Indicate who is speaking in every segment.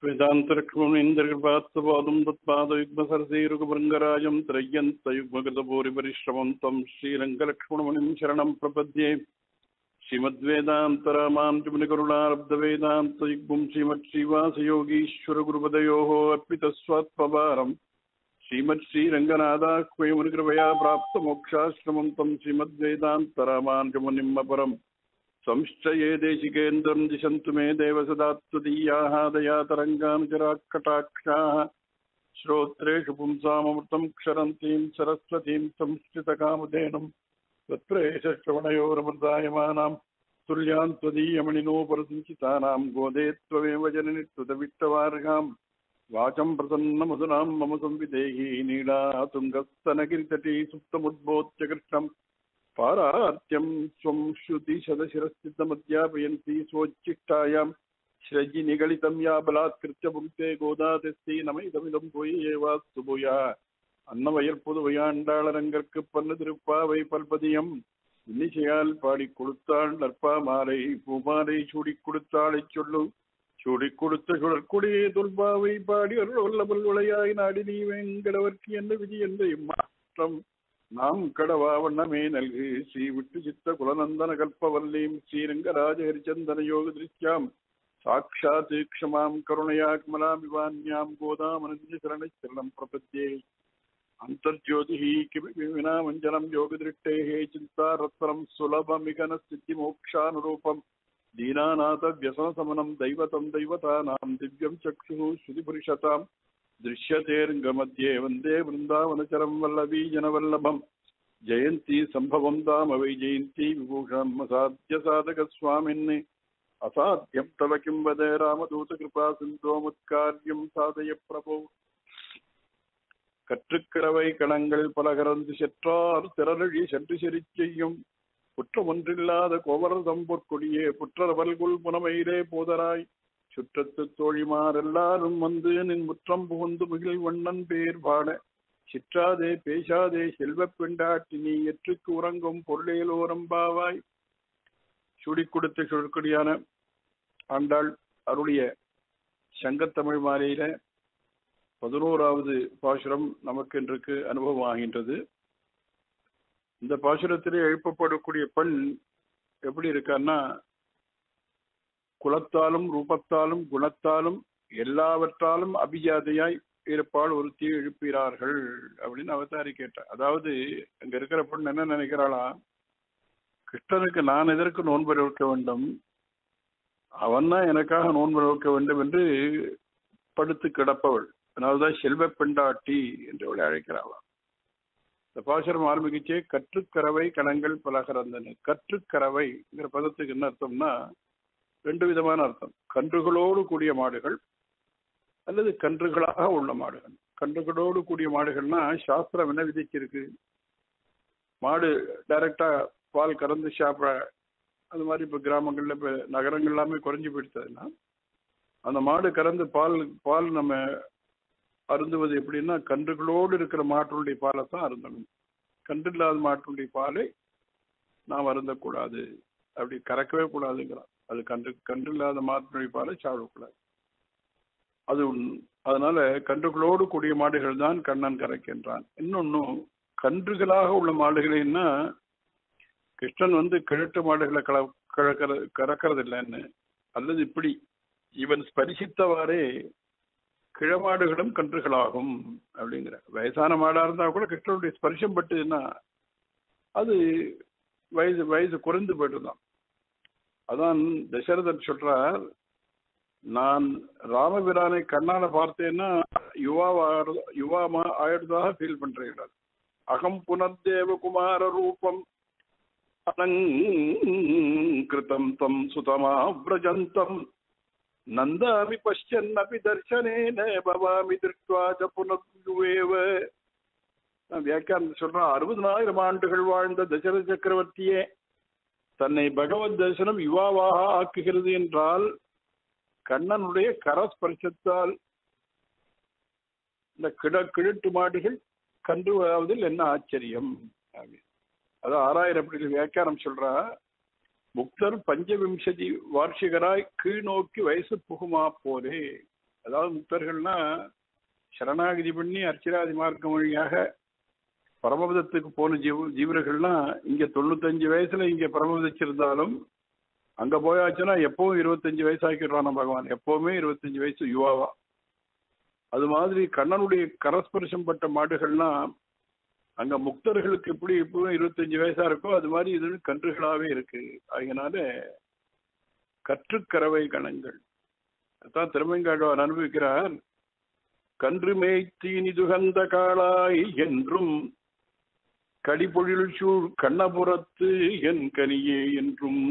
Speaker 1: वेदान्तलक्ष्मणेन्द्रकृपात्तपादं तत्पादयुग्मसरसीरुगभृङ्गराजं त्रय्यन्तयुग्मकृतभूरिपरिश्रमं तं श्रीरङ्गलक्ष्मणमणिं शरणं प्रपद्ये श्रीमद्वेदान्तरामाञ्चमुनिकरुणारब्धवेदान्तयुग्मं श्रीमच्छ्रीवासयोगीश्वरगुरुपदयोः अर्पितस्वात्मभारम् श्रीमच्छ्रीरङ्गनाथाह्वयमुनिकृपया प्राप्तमोक्षाश्रमं तं श्रीमद्वेदान्तरामाञ्चमुनिम् अपरम् संश्चये देशिकेन्द्रं दिशन्तु मे देव सदा त्वदीयाः दयातरङ्गानुचराकटाक्षाः श्रोत्रेषु पुंसामृतं क्षरन्तीं सरस्वतीं संस्कृतकामधेनुं तत्प्रेषश्रवणयोरमृतायमानां तुल्यान् त्वदीयमणिनोपरसञ्चितानां गोदे त्वमेव जननि त्वदवित्तवार्हां वाचं प्रसन्नमधुनां मम संविदेही नीडा तुङ्गस्तनगिरितटी सुप्तमुद्बोध्य कृष्णम् पारार्त्यं स्वं श्रुतिशतशिरस्थितमध्यापयन्ती स्वोच्चिष्टायां श्रजि निगलितं या बलात्कृत्य पुङ्क्ते गोदातस्ति नमैदमिदं பொய் ஏவாஸ்து பொய்யா அன்னவயல் புதுவையாண்டாளரங்கற்கு பல்லு திருப்பாவை பல்பதியம் இன்னிசையால் பாடி கொடுத்தாள் நற்பா மாலை பூமாலை சூடிக் கொடுத்தாளைச் சொல்லு சூடிக் கொடுத்த சுழற்குடியே தொல்பாவை பாடி அருள் வல்லபல் விளையாய் நாடி நீ வெங்கடவர்க்கு என்ன விதி என்ற இம்மாற்றம் நாம் கடவா வண்ணமே நல்கு ஸ்ரீ விட்டு சித்த குலநந்தன கல்பவல்லீம் ஸ்ரீரங்கராஜ ஹரிச்சந்தன யோக திருஷ்யாம் சாட்சாத் க்ஷமாம் கருணையா கமலாமிவான்யாம் கோதாமனஞ்ச சரண சரணம் பிரபத்யே அந்தர்ஜோதிः किमपि विना मञ्जनं योगदृष्टेः चिन्तारत्परं सुलभमिगन स्थितिमोक्षानुरूपम् दीनानाथव्यसनसमनं दैवतं दैवतानां दिव्यं चक्षुः श्रुतिपुरुषताम् दृश्यतेऽर्ङ्गमध्ये वन्दे वृन्दावनचरं वल्लभी जनवल्लभम् जयन्ती सम्भवं दाम वै जयन्ती विभूषणम् असाध्यसाधकस्वामिन् असाध्यं तव किं वद रामदूतकृपा सिन्धोमुत्कार्यं साधय प्रभो கற்றுக்கிறவை கணங்கள் பல கறந்து செற்றார் திரளழி சென்று செறிச் செய்யும் குற்றம் ஒன்றில்லாத கோவரதம் பொற்கொடியே புற்றரவல்குள் புனமையிலே போதராய் சுற்றத்து தோழிமாரெல்லாரும் வந்து நின் முற்றம் புகுந்து முகில் வண்ணன் பேர் பாட சிற்றாதே பேசாதே செல்வப் பெண்டாட்டி நீ எற்றுக்கு உறங்கும் பொருளேலோரம்பாவாய் சுடி கொடுத்த சுழற்கொடியான ஆண்டாள் அருளிய சங்கத்தமிழ் மாலையில பதினோராவது பாசுரம் நமக்கு இன்றைக்கு அனுபவம் ஆகின்றது இந்த பாசுரத்திலே எழுப்பப்படக்கூடிய பெண் எப்படி இருக்கான்னா குலத்தாலும் ரூபத்தாலும் குணத்தாலும் எல்லாவற்றாலும் அபிஜாதையாய் இருப்பாள் ஒருத்தி எழுப்பிறார்கள் அப்படின்னு அவதாரி கேட்டார் அதாவது அங்க இருக்கிற பொண்ணு என்ன நினைக்கிறாளா கிருஷ்ணனுக்கு நான் எதற்கு நோன்பு வைக்க வேண்டும் அவன் தான் எனக்காக நோன்பு வைக்க வேண்டும் என்று படுத்து கிடப்பவள் அதனால்தான் செல்வ பெண்டாட்டி என்று அவளை அழைக்கிறாளாம் இந்த பாசுரம் ஆரம்பிக்கச்சே கற்றுக்கறவை கணங்கள் பலகரந்தன கற்றுக்கறவைங்கிற பதத்துக்கு என்ன அர்த்தம்னா ரெண்டு விதமான அர்த்தம் கன்றுகளோடு கூடிய மாடுகள் அல்லது கன்றுகளாக உள்ள மாடுகள் கன்றுகளோடு கூடிய மாடுகள்னா சாஸ்திரம் என்ன விதிச்சிருக்கு மாடு டைரக்டா பால் கறந்து சாப்பிட அது மாதிரி இப்போ கிராமங்கள்ல இப்போ நகரங்கள் எல்லாமே குறைஞ்சி போயிடுச்சதுன்னா அந்த மாடு கறந்து பால் பால் நம்ம அருந்துவது எப்படின்னா கன்றுகளோடு இருக்கிற மாட்டுடைய பாலை தான் அருந்தணும் கன்று இல்லாத மாட்டுடைய பாலை நாம் அருந்தக்கூடாது அப்படி கறக்கவே கூடாதுங்கிறான் அது கன்று கன்று இல்லாத மாட்டுடைய பாலை சாப்பிடக்கூடாது அது அதனால கன்றுகளோடு கூடிய மாடுகள் தான் கண்ணன் கறக்கின்றான் இன்னொன்னும் கன்றுகளாக உள்ள மாடுகளைன்னா கிருஷ்ணன் வந்து கிழட்டு மாடுகளை கல கறக்கிற கறக்கிறது இல்லைன்னு அல்லது இப்படி இவன் ஸ்பரிசித்தவாறே கிழமாடுகளும் கன்றுகளாகும் அப்படிங்கிற வயசான மாடா இருந்தா கூட கிருஷ்ணனுடைய ஸ்பர்ஷம் பட்டுதுன்னா அது வயசு வயசு குறைந்து போயிட்டுதான் அதான் தசரதன் சொல்றார் நான் ராமபிரானை கண்ணால பார்த்தேன்னா யுவாவா யுவாமா ஆயிடுதாக ஃபீல் பண்றேன் அகம் புனர்தேவ குமார ரூபம் அலங்கிருத்தம் தம் சுதமா விரஜந்தம் நந்தாமி பஷ்யன்னபி தர்சனேன பவாமி திருஷ்டுவாச்ச புனர்வேவ வியாக்கியானம் சொல்றான் அறுபதனாயிரம் ஆண்டுகள் வாழ்ந்த தசரத சக்கரவர்த்தியே தன்னை பகவத் தரிசனம் யுவாவாக ஆக்குகிறது என்றால் கண்ணனுடைய கரஸ்பர்சத்தால் இந்த கிட கிழட்டு மாடுகள் கன்றுவதில் என்ன ஆச்சரியம் அது ஆறாயிரம் வியாக்கியானம் சொல்றா முக்தர் பஞ்சவிம்சதி வார்ஷிகராய் கீழ் நோக்கி வயசு புகுமா போலே அதாவது முக்தர்கள்னா சரணாகதி பண்ணி அர்ச்சராதி மார்க்கம் வழியாக பரமபதத்துக்கு போன ஜீவ ஜீவர்கள்லாம் இங்க தொண்ணூத்தஞ்சு வயசுல இங்க பரமபதிச்சிருந்தாலும் அங்க போயாச்சுன்னா எப்பவும் இருபத்தஞ்சு வயசாக்கிடுறான் பகவான் எப்பவுமே இருபத்தஞ்சு வயசு யுவாவா அது மாதிரி கண்ணனுடைய கரஸ்பர்சம் பட்ட மாடுகள்லாம் அங்க முக்தர்களுக்கு எப்படி எப்பவும் இருபத்தஞ்சு வயசா இருக்கோ அது மாதிரி இது கன்றுகளாவே இருக்கு அதனால கற்றுக்கறவை கணங்கள் அதான் திருமங்காழ்வார் அனுபவிக்கிறார் கன்று மேய்த்தீனி துகந்த காளாய் என்றும் கடிபொழில் சூழ் கண்ணபுரத்து என் கனியே என்றும்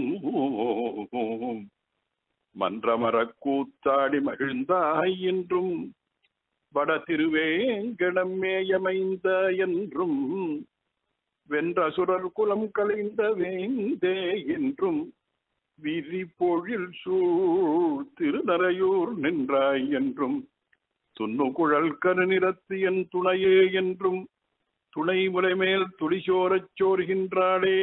Speaker 1: மன்றமரக் கூத்தாடி மகிழ்ந்தாய் என்றும் வட திருவேங்கடம் மேயமைந்த என்றும் வென்ற சுரர் குலம் கலைந்த வேந்தே என்றும் விரி பொழில் சூழ் திருநரையூர் நின்றாய் என்றும் துண்ணு குழல் கருநிறத்து என் துணையே என்றும் துணை முறைமேல் துளிசோரச் சோர்கின்றாளே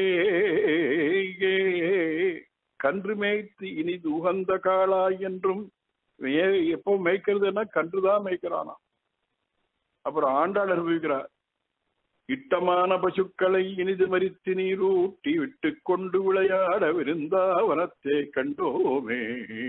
Speaker 1: கன்று மேய்த்து இனிது உகந்த காளாய் என்றும் ஏ- எப்போ மேய்க்கிறதுன்னா கன்றுதான் மேய்க்கிறானா அப்புறம் ஆண்டாள் அனுபவிக்கிறார் இட்டமான பசுக்களை இனிது மரித்து நீரூட்டி விட்டு கொண்டு விளையாட விருந்தாவனத்தை கண்டோமே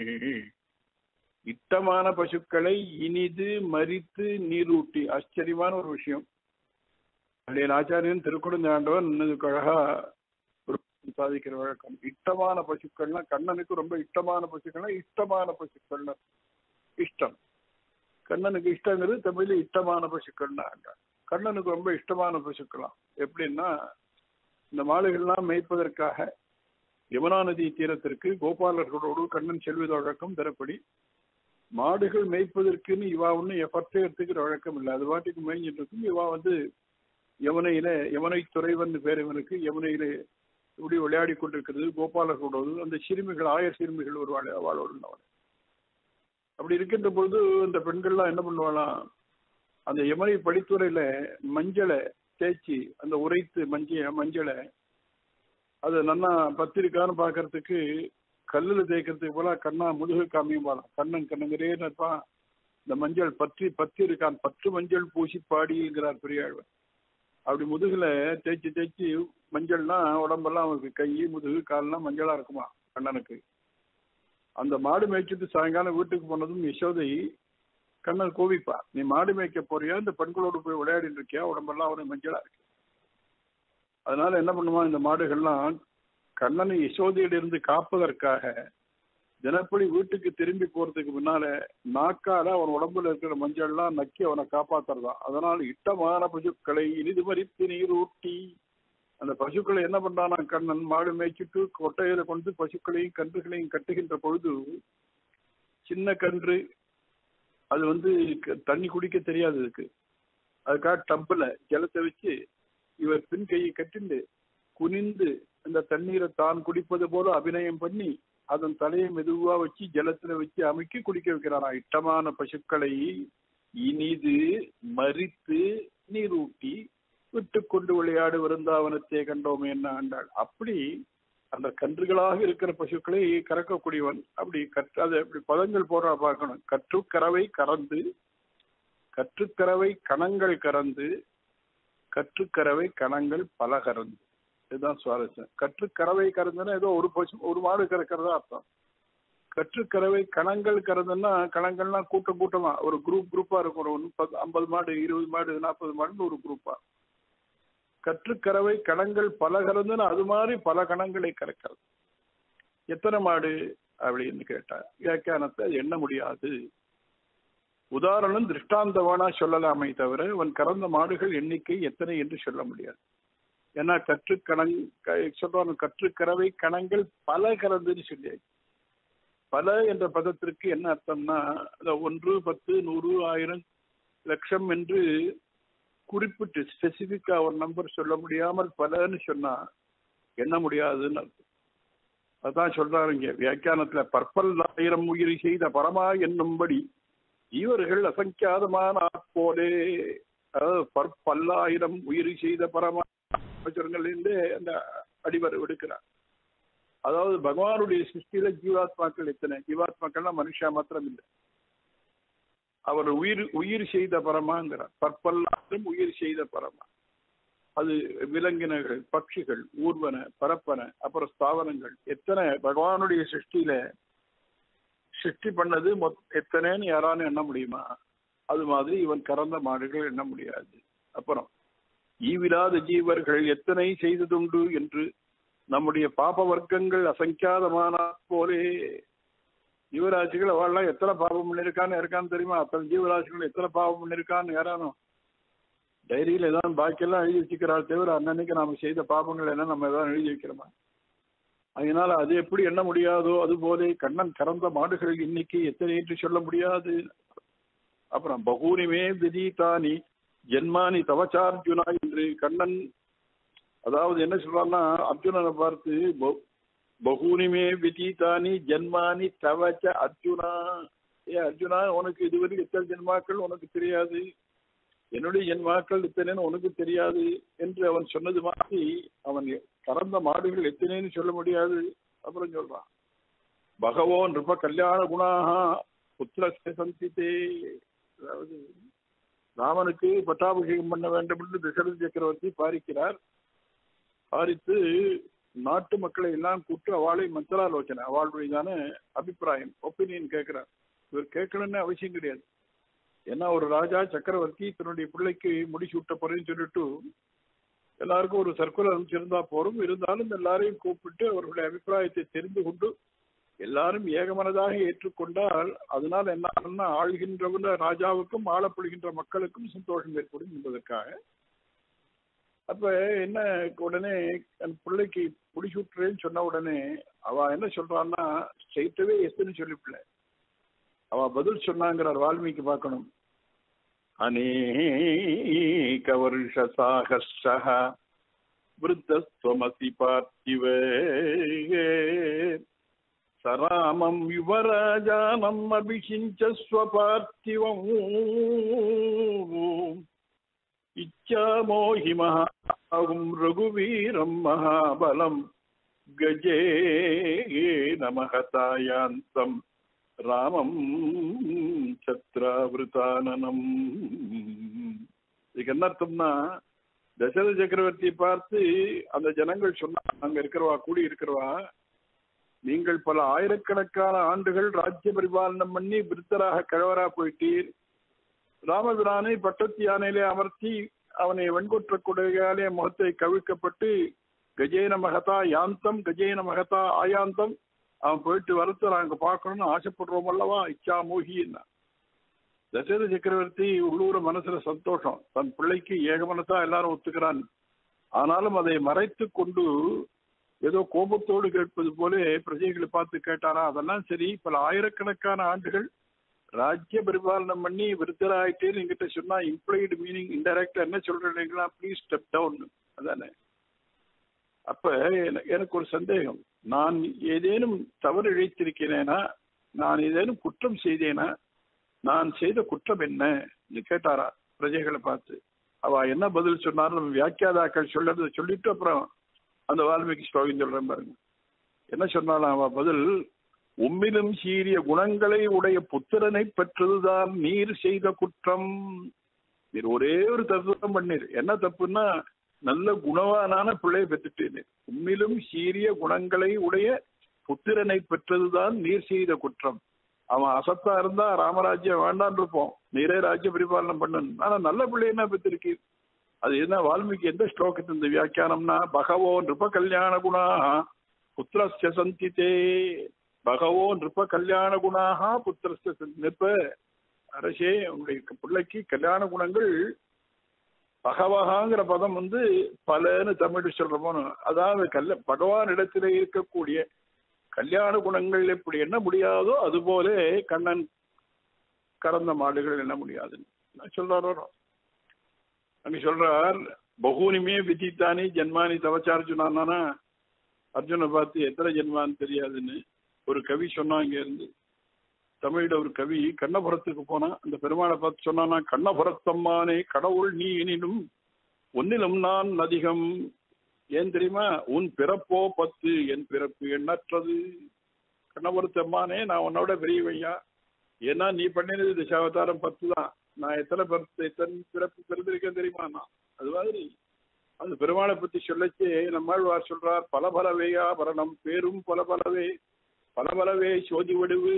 Speaker 1: இட்டமான பசுக்களை இனிது மரித்து நீரூட்டி ஆச்சரியமான ஒரு விஷயம் அப்படியே ஆச்சாரியன் திருக்குடஞ்சாண்டவன் இதுக்கு அழகா ஒரு சாதிக்கிற வழக்கம் இட்டமான பசுக்கள்னா கண்ணனுக்கு ரொம்ப இஷ்டமான பசுக்கள்னா இஷ்டமான பசுக்கள்னா இஷ்டம் கண்ணனுக்கு இஷ்டங்கிறது தமிழ்ல இஷ்டமான பசுக்கள்னா கண்ணனுக்கு ரொம்ப இஷ்டமான பசுக்களாம் எப்படின்னா இந்த மாடுகள்லாம் மேய்ப்பதற்காக யமுனா நதி தீரத்திற்கு கோபாலர்களோடு கண்ணன் செல்வது வழக்கம் தரப்படி மாடுகள் மேய்ப்பதற்குன்னு இவா ஒன்றும் எஃபர்ட்டே எடுத்துக்கிற வழக்கம் இல்லை அது வாட்டுக்கு மேய்ஞ்சிட்டு இருக்கும் இவா வந்து யமுனையில யமுனை துறைவன் பேர் இவனுக்கு யமுனையில இப்படி விளையாடி கொண்டிருக்கிறது கோபாலர்களோடு அந்த சிறுமிகள் ஆயர் சிறுமிகள் ஒரு வாழ அவளோடு அவள் அப்படி இருக்கின்ற பொழுது இந்த பெண்கள்லாம் என்ன பண்ணுவாளாம் அந்த யமுனை படித்துறையில மஞ்சளை தேய்ச்சி அந்த உரைத்து மஞ்ச மஞ்சளை அது நன்னா பத்திருக்கான்னு பார்க்கறதுக்கு கல்லுல தேய்க்கிறதுக்கு போல கண்ணா முதுகு காமியும் போலாம் கண்ணன் கண்ணுங்கிறே இருப்பான் இந்த மஞ்சள் பற்றி பத்தி இருக்கான் பத்து மஞ்சள் பூசி பாடிங்கிறார் பெரியாழ்வர் அப்படி முதுகுல தேய்ச்சி தேய்ச்சி மஞ்சள்னா உடம்பெல்லாம் அவனுக்கு கை முதுகு கால்லாம் மஞ்சளா இருக்குமா கண்ணனுக்கு அந்த மாடு மேய்ச்சிட்டு சாயங்காலம் வீட்டுக்கு போனதும் யசோதை கண்ணன் கோவிப்பா நீ மாடு மேய்க்க போறியா இந்த பெண்களோடு போய் விளையாடிட்டு இருக்கியா உடம்பெல்லாம் அவனுக்கு மஞ்சளா இருக்கு அதனால என்ன பண்ணுவான் இந்த மாடுகள்லாம் கண்ணனை யசோதையிலிருந்து காப்பதற்காக தினப்படி வீட்டுக்கு திரும்பி போறதுக்கு முன்னால நாக்கால அவன் உடம்புல இருக்கிற மஞ்சள்லாம் நக்கி அவனை காப்பாத்துறதான் அதனால இட்டமான பசுக்களை இனிது மறித்து நீர் ஊட்டி அந்த பசுக்களை என்ன பண்றானா கண்ணன் மாடு மேய்ச்சிட்டு கொட்டையில கொண்டு பசுக்களையும் கன்றுகளையும் கட்டுகின்ற பொழுது சின்ன கன்று அது வந்து க- தண்ணி குடிக்க தெரியாது அதுக்கு அதுக்காக டப்புல ஜலத்தை வச்சு இவர் பின் கையை கட்டிண்டு குனிந்து அந்த தண்ணீரை தான் குடிப்பது போல அபிநயம் பண்ணி அதன் தலையை மெதுவா வச்சு ஜலத்துல வச்சு அமுக்கி குடிக்க வைக்கிறானா இட்டமான பசுக்களை இனிது மறித்து நீரூட்டி விட்டு கொண்டு விளையாடு விருந்தாவனத்தை கண்டோமே என்ன ஆண்டாள் அப்படி அந்த கன்றுகளாக இருக்கிற பசுக்களை கறக்கக்கூடியவன் அப்படி கற்று அதை அப்படி பதங்கள் போடுறா பார்க்கணும் கற்றுக்கறவை கறந்து கற்றுக்கறவை கணங்கள் கறந்து கற்றுக்கறவை கணங்கள் பல கறந்து இதுதான் சுவாரஸ்யம் கற்றுக்கறவை கறந்துன்னா ஏதோ ஒரு பசு ஒரு மாடு கறக்கிறதா அர்த்தம் கற்றுக்கறவை கணங்கள் கறந்துன்னா கணங்கள்னா கூட்டம் கூட்டமா ஒரு குரூப் குரூப்பா இருக்கும் ஒரு முப்பது ஐம்பது மாடு இருபது மாடு நாற்பது மாடுன்னு ஒரு குரூப்பா கற்றுக்கறவை கணங்கள் பல கறந்துன்னா அது மாதிரி பல கணங்களை கறக்கிறது எத்தனை மாடு அப்படின்னு கேட்டா வியாக்கியானத்தை அது எண்ண முடியாது உதாரணம் திருஷ்டாந்தவானா சொல்லலாமே தவிர அவன் கறந்த மாடுகள் எண்ணிக்கை எத்தனை என்று சொல்ல முடியாது ஏன்னா கற்று கணங் சொல்றாங்க கற்றுக்கறவை கணங்கள் பல கறந்துன்னு சொல்லியாச்சு பல என்ற பதத்திற்கு என்ன அர்த்தம்னா அந்த ஒன்று பத்து நூறு ஆயிரம் லட்சம் என்று குறிப்பிட்டு ஸ்பெசிபிக்கா ஒரு நம்பர் சொல்ல முடியாமல் பலன்னு சொன்னா எண்ண முடியாதுன்னு அர்த்தம் அதான் சொல்றாரு இங்க வியாக்கியானத்துல பற்பல் ஆயிரம் உயிர் செய்த பரமா என்னும்படி இவர்கள் அசங்கியாதமான ஆட்போலே அதாவது பற்பல்லாயிரம் உயிர் செய்த பரமா வச்சுருங்களிலிருந்து அந்த அடிவர் எடுக்கிறார் அதாவது பகவானுடைய சிருஷ்டியில ஜீவாத்மாக்கள் எத்தனை ஜீவாத்மாக்கள்னா மனுஷா மாத்திரம் இல்லை அவர் உயிர் உயிர் செய்த பரமாங்கிறார் பற்பல்லாரும் உயிர் செய்த பரமா அது விலங்கினங்கள் பட்சிகள் ஊர்வன பரப்பன அப்புறம் ஸ்தாவரங்கள் எத்தனை பகவானுடைய சிருஷ்டியில சிருஷ்டி பண்ணது மொத் எத்தனைன்னு யாராலும் எண்ண முடியுமா அது மாதிரி இவன் கறந்த மாடுகள் எண்ண முடியாது அப்புறம் ஈவிலாத ஜீவர்கள் எத்தனை செய்ததுண்டு என்று நம்முடைய பாப வர்க்கங்கள் அசங்கியாதமான போலே ஜீவராசிகள் அவள்லாம் எத்தனை பாவம் பண்ணிருக்கான்னு இருக்கான்னு தெரியுமா அத்தனை ஜீவராசிகள் எத்தனை பாவம் பண்ணிருக்கான்னு யாரானும் டைரியில ஏதாவது பாக்கியெல்லாம் எழுதி வச்சுக்கிறாள் தவிர அன்னன்னைக்கு நாம செய்த பாபங்கள் என்ன நம்ம ஏதாவது எழுதி வைக்கிறோமா அதனால அது எப்படி எண்ண முடியாதோ அது போல கண்ணன் கறந்த மாடுகள் இன்னைக்கு எத்தனை என்று சொல்ல முடியாது அப்புறம் பகூனிமே விதிதானி ஜென்மானி தவச்சார்ஜுனா என்று கண்ணன் அதாவது என்ன சொல்றான்னா அர்ஜுனனை பார்த்து ப- பகூனிமே விதிதானி ஜென்மானி தவச்ச அர்ஜுனா ஏ அர்ஜுனா உனக்கு இதுவரைக்கும் எத்தனை ஜென்மாக்கள் உனக்கு தெரியாது என்னுடைய ஜென்மாக்கள் இத்தனைன்னு உனக்கு தெரியாது என்று அவன் சொன்னது மாதிரி அவன் கறந்த மாடுகள் எத்தனைன்னு சொல்ல முடியாது அப்புறம் சொல்றான் பகவோ நிருப கல்யாண குணாக புத்திரஸ்ய சந்தித்தே அதாவது ராமனுக்கு பட்டாபிஷேகம் பண்ண வேண்டும் என்று தசரத சக்கரவர்த்தி பாரிக்கிறார் பாரித்து நாட்டு மக்களை எல்லாம் கூட்டு அவளை மந்திராலோசனை அவளுடையதான அபிப்பிராயம் ஒப்பீனியன் கேட்கிறார் இவர் கேட்கணும்னு அவசியம் கிடையாது ஏன்னா ஒரு ராஜா சக்கரவர்த்தி தன்னுடைய பிள்ளைக்கு முடிசூட்ட போறேன்னு சொல்லிட்டு எல்லாருக்கும் ஒரு சர்க்குலர் அனுப்பிச்சிருந்தா போறோம் இருந்தாலும் எல்லாரையும் கூப்பிட்டு அவர்களுடைய அபிப்பிராயத்தை தெரிந்து கொண்டு எல்லாரும் ஏகமனதாக ஏற்றுக்கொண்டால் அதனால் என்ன ஆகும்னா ஆள்கின்றவன ராஜாவுக்கும் ஆளப்படுகின்ற மக்களுக்கும் சந்தோஷம் ஏற்படும் என்பதற்காக அப்ப என்ன உடனே என் பிள்ளைக்கு முடிசூட்டுறேன்னு சொன்ன உடனே அவ என்ன சொல்றான்னா ஸ்ட்ரெயிட்டவே எஸ்ன்னு சொல்லிவிடல அவ பதில் சொன்னாங்கிறார் வால்மீகி பார்க்கணும் அநேக வருஷ சாகஸ்ரஹ விருத்தஸ்வமசி பார்த்திவ சராமம் யுவராஜானம் அபிஷிஞ்ச ஸ்வபார்த்திவம் இச்சாமோஹி மகாவும் ரகுவீரம் மகாபலம் கஜே நமகதாயாந்தம் ராமம் சத்ராவிருதானனம் இதுக்கு என்ன அர்த்தம்னா தசரத சக்கரவர்த்தியை பார்த்து அந்த ஜனங்கள் சொன்னாங்க அங்க இருக்கிறவா கூடி இருக்கிறவா நீங்கள் பல ஆயிரக்கணக்கான ஆண்டுகள் ராஜ்ய பரிபாலனம் பண்ணி விருத்தராக கிழவரா போயிட்டீர் ராமபிரானை பட்டத்து யானையிலே அமர்த்தி அவனை வெண்கொற்ற குடையாலே முகத்தை கவிழ்க்கப்பட்டு கஜேன மகதா யாந்தம் கஜேன மகதா ஆயாந்தம் அவன் போயிட்டு வரத்த நாங்க பார்க்கணும்னு ஆசைப்படுறோம் அல்லவா இச்சா மோகின்னா தசரத சக்கரவர்த்தி உள்ளூர மனசுல சந்தோஷம் தன் பிள்ளைக்கு ஏக மனசா எல்லாரும் ஒத்துக்கிறான் ஆனாலும் அதை மறைத்து கொண்டு ஏதோ கோபத்தோடு கேட்பது போல பிரஜைகளை பார்த்து கேட்டாரா அதெல்லாம் சரி பல ஆயிரக்கணக்கான ஆண்டுகள் ராஜ்ய பரிபாலனம் பண்ணி விருத்தராயிட்டேன்னு என்கிட்ட சொன்னா இம்ப்ளாய்டு மீனிங் இன்டெரக்டா என்ன சொல்றீங்களா ப்ளீஸ் ஸ்டெப் டவுன் அதானே அப்ப என- எனக்கு ஒரு சந்தேகம் நான் ஏதேனும் தவறு இழைத்திருக்கிறேனா நான் ஏதேனும் குற்றம் செய்தேனா நான் செய்த குற்றம் என்ன கேட்டாரா பிரஜைகளை பார்த்து அவ என்ன பதில் சொன்னாலும் வியாக்கியாதாக்கள் சொல்லறத சொல்லிட்டு அப்புறம் அந்த வால்மீகி ஸ்லோகம் சொல்றேன் பாருங்க என்ன சொன்னாலும் அவ பதில் உம்மிலும் சீரிய குணங்களை உடைய புத்திரனை பெற்றதுதான் நீர் செய்த குற்றம் நீர் ஒரே ஒரு தத்துவம் பண்ணீர் என்ன தப்புன்னா நல்ல குணவானான பிள்ளை பெற்றுட்டேன் உம்மிலும் சீரிய குணங்களை உடைய புத்திரனை பெற்றதுதான் நீர் செய்த குற்றம் அவன் அசத்தா இருந்தா ராமராஜ்யம் வேண்டான் இருப்போம் நீரே ராஜ்ய பரிபாலனம் பண்ணணும் ஆனா நல்ல பிள்ளை என்ன பெற்றிருக்கீர் அது என்ன வால்மீகி எந்த ஸ்லோகத்தின் இந்த வியாக்கியானம்னா பகவோ நிருப கல்யாண குணா புத்திரஸ்ய சந்தித்தே பகவோ நிருப கல்யாண குணாக புத்திரஸ்ய சந்தி- நிற்ப அரசே உங்களுடைய பிள்ளைக்கு கல்யாண குணங்கள் பகவகாங்கிற பதம் வந்து பலன்னு தமிழ் சொல்றோமோ அதாவது கல்ல பகவான் இடத்திலே இருக்கக்கூடிய கல்யாண குணங்கள் எப்படி என்ன முடியாதோ அதுபோல கண்ணன் கறந்த மாடுகள் என்ன முடியாதுன்னு சொல்றாரோ அங்க சொல்றார் பகூனிமே விதித்தானி ஜென்மானி தவச்சார்ஜுனானா அர்ஜுனை பார்த்து எத்தனை ஜென்மான்னு தெரியாதுன்னு ஒரு கவி சொன்னா இங்க இருந்து தமிழ்ல ஒரு கவி கண்ணபுரத்துக்கு போனா அந்த பெருமாளை பார்த்து சொன்னானா கண்ணபுரத்தம்மானே கடவுள் நீ எனினும் ஒன்னிலும் நான் அதிகம் ஏன் தெரியுமா உன் பிறப்போ பத்து என் பிறப்பு எண்ணற்றது கண்ணபுரத்தம்மானே நான் உன்னோட பெரியவையா ஏன்னா நீ பண்ணினது தசாவதாரம் பத்து தான் நான் எத்தனை பிறப்பு எத்தனை பிறப்பு பிறந்திருக்கேன் தெரியுமா நான் அது மாதிரி அந்த பெருமாளை பத்தி சொல்லச்சே நம்மாழ்வார் சொல்றார் பல பலவேயா பரணம் பேரும் பல பலவே பல பலவே சோதி வடிவு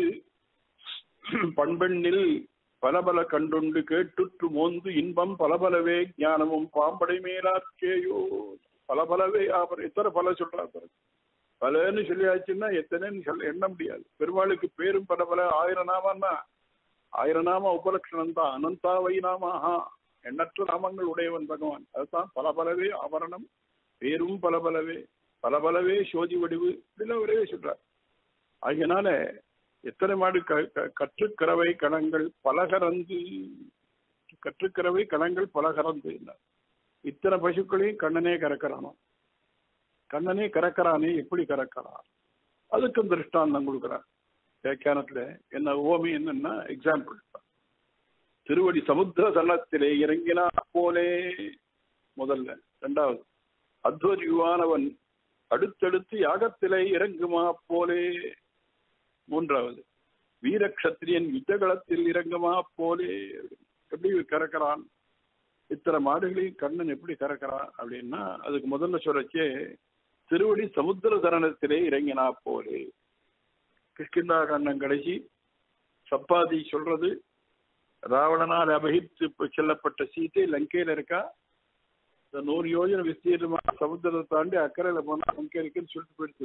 Speaker 1: பண்பெண்ணில் பல பல கண்டுண்டு கேட்டுற்று மோந்து இன்பம் பல பலவே ஞானமும் பாம்படை மேலாக்கேயோ பல பலவே ஆபரம் எத்தனை பல சொல்றார் பாருங்க பலன்னு சொல்லியாச்சுன்னா எத்தனைன்னு சொல்ல எண்ண முடியாது பெருமாளுக்கு பேரும் பல பல ஆயிரம் நாமன்னா ஆயிரம் நாம உபலட்சணம் தான் அனந்தா வை நாமாஹா எண்ணற்ற நாமங்கள் உடையவன் பகவான் அதுதான் பல பலவே ஆபரணம் பேரும் பல பலவே பல பலவே சோதி வடிவு இதெல்லாம் ஒரே சொல்றார் ஆகையினால எத்தனை மாடு க- க- கற்றுக்கறவை கணங்கள் பலகரந்து கற்றுக்கறவை கணங்கள் பலகரந்து என்றார். இத்தனை பசுக்களையும் கண்ணனே கறக்கிறானோ கண்ணனே கறக்கிறானே எப்படி கறக்கிறான் அதுக்கும் திருஷ்டாந்தம் கொடுக்கிறார் வியாக்கியானத்துல என்ன ஓமி என்னன்னா எக்ஸாம்பிள் திருவடி சமுத்திர தள்ளத்திலே இறங்கினா போலே முதல்ல ரெண்டாவது அத்வரியுவானவன் அடுத்தடுத்து யாகத்திலே இறங்குமா போலே மூன்றாவது வீரக்ஷத்திரியன் யுத்தகளத்தில் இறங்குமா போலே எப்படி கறக்கிறான் இத்தனை மாடுகளையும் கண்ணன் எப்படி கறக்கிறான் அப்படின்னா அதுக்கு முதல்ல சொல்லச்சே திருவடி சமுத்திர தரணத்திலே இறங்கினா போலே கிஷ்கிந்தா கண்ணன் கடைசி சப்பாதி சொல்றது ராவணனால் அபகித்து செல்லப்பட்ட சீத்தை லங்கையில இருக்கா இந்த நூறு யோஜனை விஸ்தீர்ணமா சமுத்திரத்தை தாண்டி அக்கறையில போனா லங்கை இருக்குன்னு சொல்லிட்டு போயிடுச்சு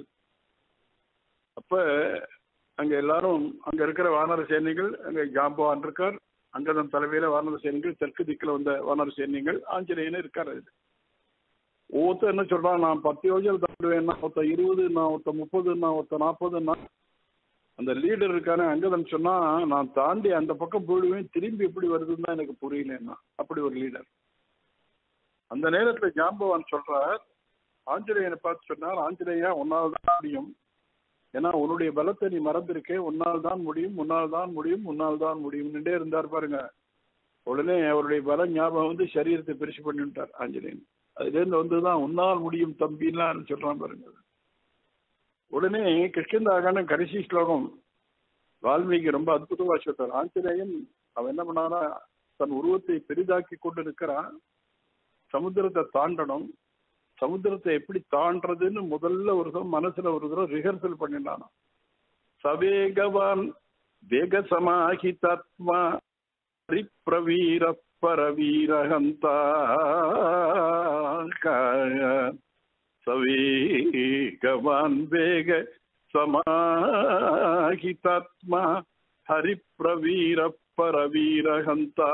Speaker 1: அப்ப அங்க எல்லாரும் அங்க இருக்கிற வானர சேனைகள் அங்க ஜாம்பவான் இருக்கார் அங்கதன் தலைமையில வானர சேனைகள் தெற்கு திக்குல வந்த வானர சேனைகள் ஆஞ்சநேயன் இருக்காரு அதுல ஒவ்வொருத்தர் என்ன சொல்றான் நான் பத்து யோஜனை தாண்டுவேன் நான் ஒருத்த இருபது நான் ஒருத்த முப்பது நான் ஒருத்த நாற்பதுன்னா அந்த லீடர் இருக்கானே அங்கதன் சொன்னா நான் தாண்டி அந்த பக்கம் போயிடுவேன் திரும்பி எப்படி வருதுன்னு தான் எனக்கு புரியலன்னா அப்படி ஒரு லீடர் அந்த நேரத்துல ஜாம்பவான் சொல்றார் ஆஞ்சநேயனை பார்த்து சொன்னார் ஆஞ்சநேயா உன்னால் தான் முடியும் ஏன்னா உன்னுடைய பலத்தை நீ மறந்திருக்கே உன்னால் தான் முடியும் உன்னால் தான் முடியும் உன்னால் தான் முடியும்னுட்டே இருந்தார் பாருங்க உடனே அவருடைய பல ஞாபகம் வந்து சரீரத்தை பெருசு பண்ணிவிட்டார் ஆஞ்சநேயன் அதுல இருந்து வந்துதான் உன்னால் முடியும் தம்பின்லாம் சொல்றான் பாருங்க உடனே கிருஷ்ணந்தாகான கடைசி ஸ்லோகம் வால்மீகி ரொம்ப அற்புதமா சொல்றார் ஆஞ்சநேயன் அவன் என்ன பண்ணானா தன் உருவத்தை பெரிதாக்கி கொண்டு இருக்கிறான் சமுத்திரத்தை தாண்டணும் சமுத்திரத்தை எப்படி தாண்டறதுன்னு முதல்ல ஒரு தடவை மனசுல ஒரு தடவை ரிஹர்சல் பண்ணினானா சவேகவான் வேக சமாஹிதாத்மா பரிப்ரவீர பரவீரஹந்தா சவேகவான் வேக சமாஹிதாத்மா ஹரிப்ரவீர பரவீரஹந்தா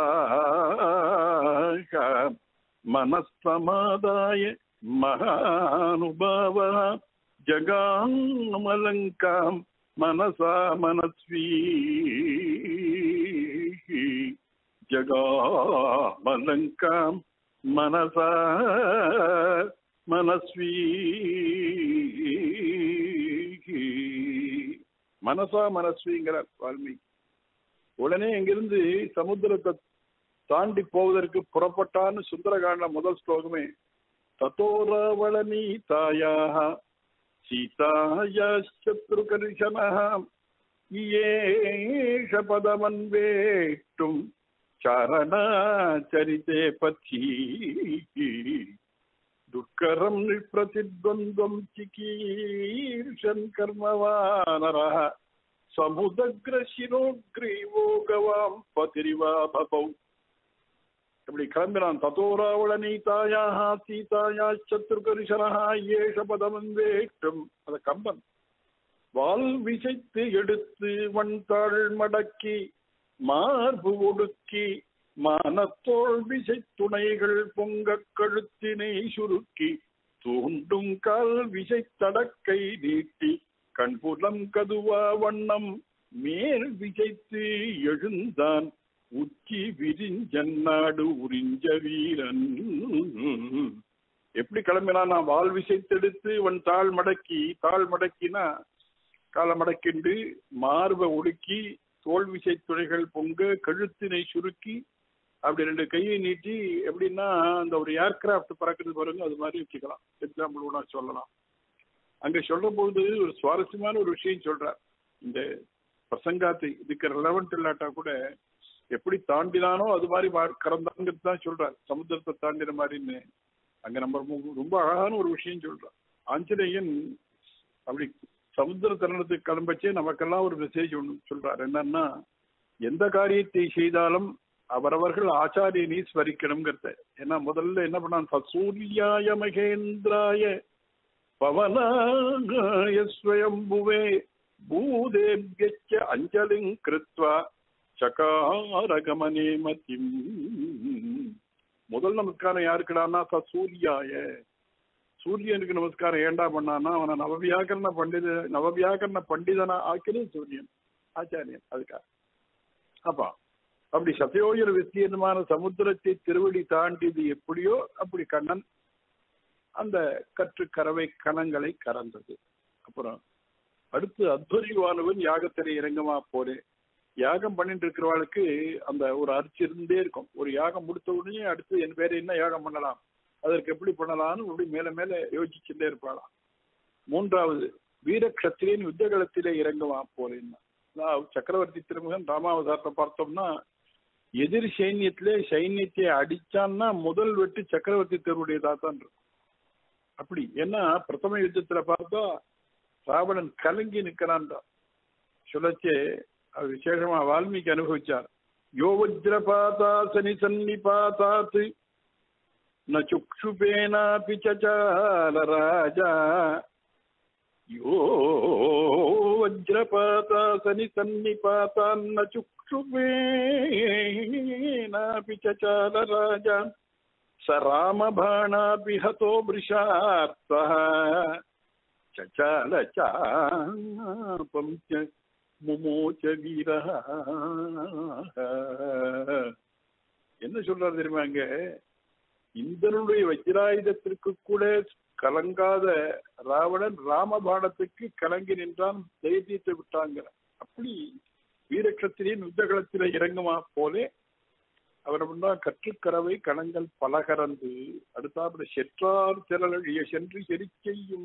Speaker 1: मनस्तमादाय महानुभावः जगामलङ्काम् मनसा मनस्वी जगामलङ्काम् मनसा मनस्वी மனசா மனஸ்விங்கிறார் வால்மீகி உடனே இங்கிருந்து சமுத்திரத்தை தாண்டி போவதற்கு புறப்பட்டான்னு சுந்தரகாண்ட முதல் ஸ்லோகமே தத்தோராவள நீதாயாக சீதாயத்ருகரிசனः ஏஷ பதமன்வேட்டும் சரணாச்சரித்தே பச்சி துக்கரம் நிप्रतिद्वन्द्वं चिकीर्षन् कर्मवानरः சமுதக்ரசிரோக்ரீவோ கவாம் பதிரிவா பபௌ இப்படி கிளம்பினான் தத்தோராவள நீதாயாக சீதாயா சத்ருகரிசனஹா ஏஷ பதமன்வேட்டும் அத கம்பன் வால் விசைத்து எடுத்து வண்தாள் மடக்கி மார்பு ஒடுக்கி மானத்தோள் விசை துணைகள் பொங்க கழுத்தினை சுருக்கி தூண்டும் கால் விசை தடக்கை நீட்டி கண்புலம் கதுவா வண்ணம் மேல் விசைத்து எழுந்தான் உச்சி விரிஞ்சன்னாடு உறிஞ்ச வீரன் எப்படி கிளம்பினான் நான் வால் விசைத்தெடுத்து அவன் தாள் மடக்கி தாள் மடக்கினா காலை மடக்கிண்டு மார்பை ஒடுக்கி தோல் விசை துறைகள் பொங்க கழுத்தினை சுருக்கி அப்படி ரெண்டு கையை நீட்டி எப்படின்னா அந்த ஒரு ஏர்கிராஃப்ட் பறக்கிறது பாருங்க அது மாதிரி வச்சுக்கலாம் எக்ஸாம்பிள் கூட சொல்லலாம் அங்க சொல்ற பொழுது ஒரு சுவாரஸ்யமான ஒரு விஷயம் சொல்றார் இந்த பிரசங்காத்து இதுக்கு ரெலவெண்ட் இல்லாட்டா கூட எப்படி தாண்டினானோ அது மாதிரி கறந்தாங்கிறது தான் சொல்றார் சமுத்திரத்தை தாண்டின மாதிரின்னு அங்க நம்ம ரொம்ப- ரொம்ப அழகான ஒரு விஷயம் சொல்றார் ஆஞ்சநேயன் அப்படி சமுத்திர தருணத்துக்கு கிளம்பச்சே நமக்கெல்லாம் ஒரு மெசேஜ் ஒன்று சொல்றார் என்னன்னா எந்த காரியத்தை செய்தாலும் அவரவர்கள் ஆச்சாரியனை ஸ்மரிக்கணுங்கிறத ஏன்னா முதல்ல என்ன பண்ணான் சூர்யாய மகேந்திராய பவனாய ஸ்வயம்புவே பூதேபியச்ச அஞ்சலிங் கிருத்வா சகாரகமனே மதிம் முதல் நமஸ்காரம் யாருக்குடான்னா சூர்யாய சூரியனுக்கு நமஸ்காரம் ஏண்டா பண்ணான்னா அவனை நவவியாக்கரண பண்டித நவவியாக்கரண பண்டிதனா ஆக்கினது சூரியன் ஆச்சாரியன் அதுக்காக அப்பா அப்படி சதயோஜன விஸ்தீர்ணமான சமுத்திரத்தை திருவடி தாண்டியது எப்படியோ அப்படி கண்ணன் அந்த கற்று கறவை கணங்களை கறந்தது அப்புறம் அடுத்து அத்வரிவானவன் யாகத்திலே இறங்கமா போறே யாகம் பண்ணிட்டு இருக்கிறவாளுக்கு அந்த ஒரு அரிசி இருந்தே இருக்கும் ஒரு யாகம் முடித்த உடனே அடுத்து என் பேரை என்ன யாகம் பண்ணலாம் அதற்கு எப்படி பண்ணலாம்னு அப்படி மேல மேல யோசிச்சுட்டே இருப்பாளாம் மூன்றாவது வீரக்ஷத்திரியின் யுத்தகலத்திலே இறங்குவா போறேன்னா நான் சக்கரவர்த்தி திருமகன் ராமாவதாரத்தை பார்த்தோம்னா எதிர் சைன்யத்திலே சைன்யத்தை அடிச்சான்னா முதல் வெட்டு சக்கரவர்த்தி தேர்வுடையதா தான் இருக்கும் அப்படி ஏன்னா பிரதம யுத்தத்துல பார்த்தா ராவணன் கலங்கி நிக்கிறான்டா சொல்லச்சே அது விசேஷமா வால்மீகி அனுபவிச்சார் யோவஜ்ரபாதா சனி சன்னிபாதாத் ந சுக்ஷுபேனாபி சச்சால ராஜா யோ வஜ்ரபாதா சனி சன்னிபாதான் ந சுக்ஷுபேனாபி சச்சால ராஜா स रामबाणापि हतो वृषार्थः चचाल चापं च முமோச்ச வீரா என்ன சொல்றாரு தெரியுமா அங்க இந்திரனுடைய வஜ்ராயுதத்திற்கு கூட கலங்காத ராவணன் ராமபாணத்துக்கு கலங்கி நின்றான் தைரியத்தை விட்டாங்க அப்படி வீரக்ஷத்திரியின் யுத்தகலத்தில இறங்குமா போலே அவர் முன்னா கற்றுக்கறவை கணங்கள் பல கறந்து அடுத்தாப்புல செற்றார் திரளிய சென்று செறி செய்யும்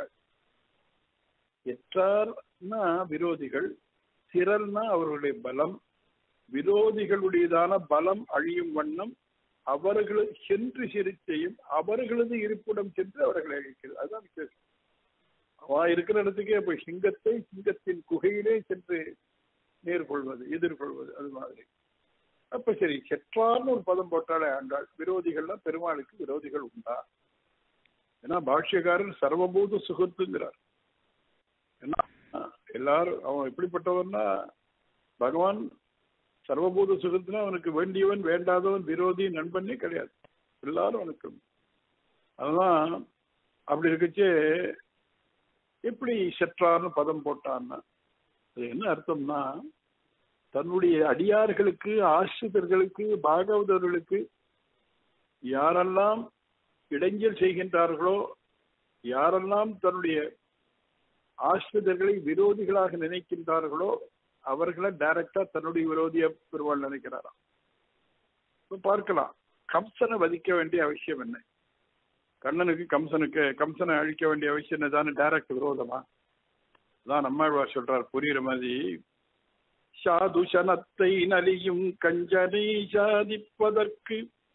Speaker 1: எற்றார்னா விரோதிகள் திரள்னா அவர்களுடைய பலம் விரோதிகளுடையதான பலம் அழியும் வண்ணம் அவர்களை சென்று செறி செய்யும் அவர்களது இருப்பிடம் சென்று அவர்களை அழிக்கிறது அதுதான் விசேஷம் அவ இருக்கிற இடத்துக்கே போய் சிங்கத்தை சிங்கத்தின் குகையிலே சென்று நேர்கொள்வது எதிர்கொள்வது அது மாதிரி அப்ப சரி செற்றார்னு ஒரு பதம் போட்டாலே ஆண்டாள் விரோதிகள்னா பெருமாளுக்கு விரோதிகள் உண்டா ஏன்னா பாஷ்யக்காரர் சர்வபூத சுகத்துங்கிறார் ஏன்னா எல்லாரும் அவன் எப்படிப்பட்டவன்னா பகவான் சர்வபூத சுகத்துல அவனுக்கு வேண்டியவன் வேண்டாதவன் விரோதி நண்பனே கிடையாது எல்லாரும் அவனுக்கு அதுதான் அப்படி இருக்கச்சே எப்படி செற்றார்னு பதம் போட்டான்னா அது என்ன அர்த்தம்னா தன்னுடைய அடியார்களுக்கு ஆசிரியர்களுக்கு பாகவதர்களுக்கு யாரெல்லாம் இடைஞ்சல் செய்கின்றார்களோ யாரெல்லாம் தன்னுடைய ஆசிரியர்களை விரோதிகளாக நினைக்கின்றார்களோ அவர்களை டைரக்டா தன்னுடைய விரோதிய பெருமாள் நினைக்கிறாராம் இப்ப பார்க்கலாம் கம்சனை வதிக்க வேண்டிய அவசியம் என்ன கண்ணனுக்கு கம்சனுக்கு கம்சனை அழிக்க வேண்டிய அவசியம் என்னதானே டைரக்ட் விரோதமா தான் நம்மாழ்வார் சொல்றார் புரியுற மாதிரி சாதுஷனத்தை நலியும் கஞ்சனை சாதிப்பதற்கு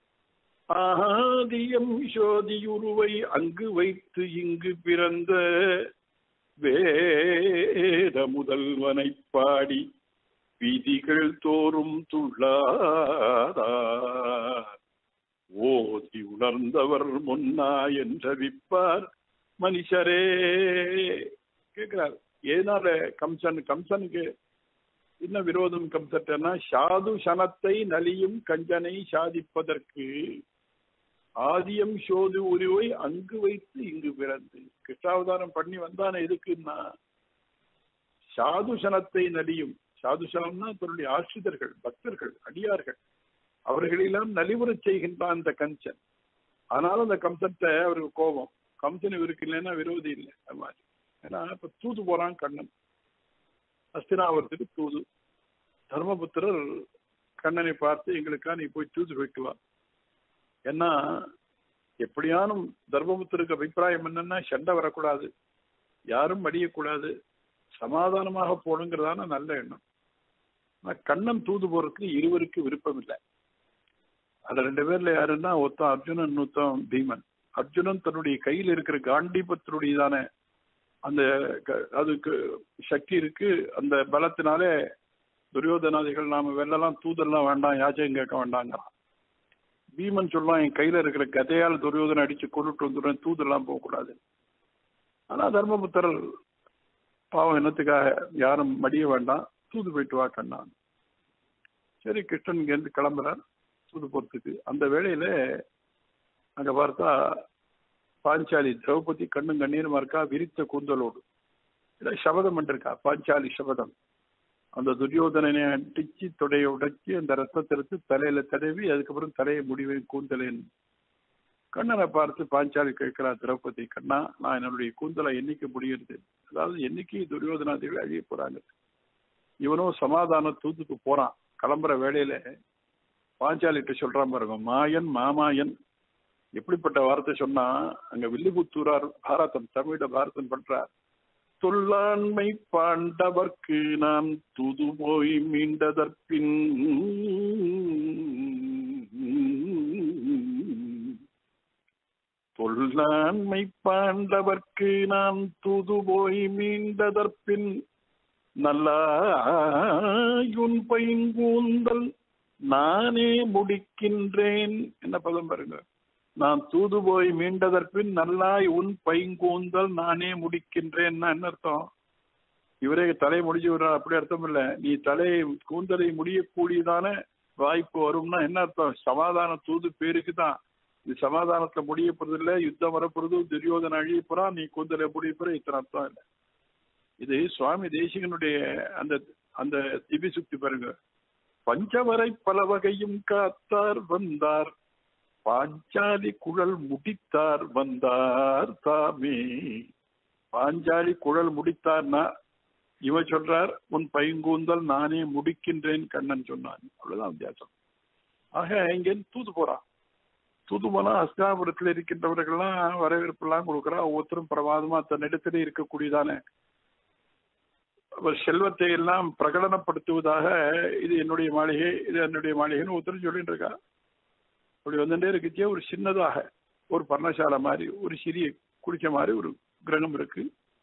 Speaker 1: ஆதியம் சோதியுருவை அங்கு வைத்து இங்கு பிறந்த வேத முதல்வனை பாடி விதிகள் தோறும் துள்ளாரா ஓதி உணர்ந்தவர் முன்னா என்றவிப்பார் மனுஷரே கேட்கிறார் ஏனால கம்சன் கம்சனுக்கு என்ன விரோதம் கம்சட்டனா சாது சனத்தை நலியும் கஞ்சனை சாதிப்பதற்கு ஆதியம் சோது உருவை அங்கு வைத்து இங்கு பிறந்து கிருஷ்ணாவதாரம் பண்ணி வந்தானே எதுக்குன்னா சாதுசனத்தை நலியும் சாதுசனம்னா தன்னுடைய ஆசிரியர்கள் பக்தர்கள் அடியார்கள் அவர்களெல்லாம் நலிவுறச் செய்கின்றான் அந்த கம்சன் ஆனாலும் அந்த கம்சத்தை அவருக்கு கோபம் கம்சன் இவருக்கு இல்லைன்னா விரோதி இல்லை அது மாதிரி ஏன்னா இப்ப தூது போறான் கண்ணன் அஸ்தினாவரத்துக்கு தூது தர்மபுத்திரர் கண்ணனை பார்த்து எங்களுக்கா நீ போய் தூது வைக்கலாம் ஏன்னா எப்படியானும் தர்மபுத்தருக்கு அபிப்பிராயம் என்னன்னா சண்டை வரக்கூடாது யாரும் அடியக்கூடாது சமாதானமாக போகணுங்கிறதான நல்ல எண்ணம் ஆனா கண்ணன் தூது போறதுக்கு இருவருக்கு விருப்பம் இல்லை அது ரெண்டு பேர்ல யாருன்னா ஒருத்தன் அர்ஜுனன் இன்னொருத்தன் பீமன் அர்ஜுனன் தன்னுடைய கையில் இருக்கிற காண்டீபத்தினுடையதான அந்த க- அதுக்கு சக்தி இருக்கு அந்த பலத்தினாலே துரியோதனாதிகள் நாம வெள்ளலாம் தூதெல்லாம் வேண்டாம் யாச்சகம் கேட்க வேண்டாங்கிறான் பீமன் சொல்லலாம் என் கையில இருக்கிற கதையால் துரியோதனை அடிச்சு கொண்டுட்டு வந்துடுறேன் தூதெல்லாம் போகக்கூடாது ஆனா தர்மபுத்திரர் பாவம் என்னத்துக்காக யாரும் மடிய வேண்டாம் தூது போயிட்டு வா கண்ணான் சரி கிருஷ்ணன் இங்கேருந்து கிளம்புறார் தூது போறதுக்கு அந்த வேளையில அங்க பார்த்தா பாஞ்சாலி திரௌபதி கண்ணும் கண்ணீருமா இருக்கா விரித்த கூந்தலோடு இதை சபதம் பண்ணிருக்கா பாஞ்சாலி சபதம் அந்த துரியோதனனை அடிச்சு தொடையை உடைச்சி அந்த ரத்தத்தை எடுத்து தலையில தடவி அதுக்கப்புறம் தலையை முடிவேன் கூந்தலேன் கண்ணனை பார்த்து பாஞ்சாலி கேட்கிறா திரௌபதி கண்ணா நான் என்னுடைய கூந்தலை என்னைக்கு முடியுது அதாவது என்னைக்கு துரியோதனாதிகள் அழிய போறாங்க இவனும் சமாதான தூத்துக்கு போறான் கிளம்புற வேலையில பாஞ்சாலிட்ட சொல்றான் பாருங்க மாயன் மாமாயன் எப்படிப்பட்ட வார்த்தை சொன்னா அங்க வில்லிபுத்தூரார் பாரதம் தமிழ பாரதம் பண்றார் தொல்லாண்மை பாண்டவர்க்கு நான் தூது போய் மீண்டதற்பின் தொல்லாண்மை பாண்டவர்க்கு நான் தூது போய் மீண்டதற்பின் நல்லாயுன் பைங்கூந்தல் நானே முடிக்கின்றேன் என்ன பதம் பாருங்க நான் தூது போய் மீண்டதற்பின் நல்லாய் உன் பைங்கூந்தல் நானே முடிக்கின்றேன்னா என்ன அர்த்தம் இவரே தலை முடிஞ்சு விடுறா அப்படி அர்த்தம் இல்ல நீ தலையை கூந்தலை முடியக்கூடியதான வாய்ப்பு வரும்னா என்ன அர்த்தம் சமாதான தூது பேருக்கு தான் இது சமாதானத்துல முடிய போறது இல்ல யுத்தம் வரப்போறது துரியோதன அழிய போறான் நீ கூந்தலை முடிய போற இத்தனை அர்த்தம் இல்லை இது சுவாமி தேசிகனுடைய அந்த அந்த திபி சுக்தி பாருங்க பஞ்சவரை பல வகையும் காத்தார் வந்தார் பாஞ்சாலி குழல் முடித்தார் வந்தார் தாமே பாஞ்சாலி குழல் முடித்தார்னா இவன் சொல்றார் உன் பைங்கூந்தல் நானே முடிக்கின்றேன் கண்ணன் சொன்னான் அவ்வளவுதான் வித்தியாசம் ஆக இங்க தூது போறான் தூது போனா அஸ்தாபுரத்தில் இருக்கின்றவர்கள்லாம் வரவேற்பெல்லாம் கொடுக்குறா ஒவ்வொருத்தரும் பிரமாதமா தன்னிடத்திலே இருக்கக்கூடியதான ஒரு செல்வத்தை எல்லாம் பிரகடனப்படுத்துவதாக இது என்னுடைய மாளிகை இது என்னுடைய மாளிகைன்னு ஒருத்தர் சொல்லிட்டு இருக்கா அப்படி வந்துட்டே இருக்குச்சே ஒரு சின்னதாக ஒரு பர்ணசாலை மாதிரி ஒரு சிறிய குடிச்ச மாதிரி ஒரு கிரகம் இருக்கு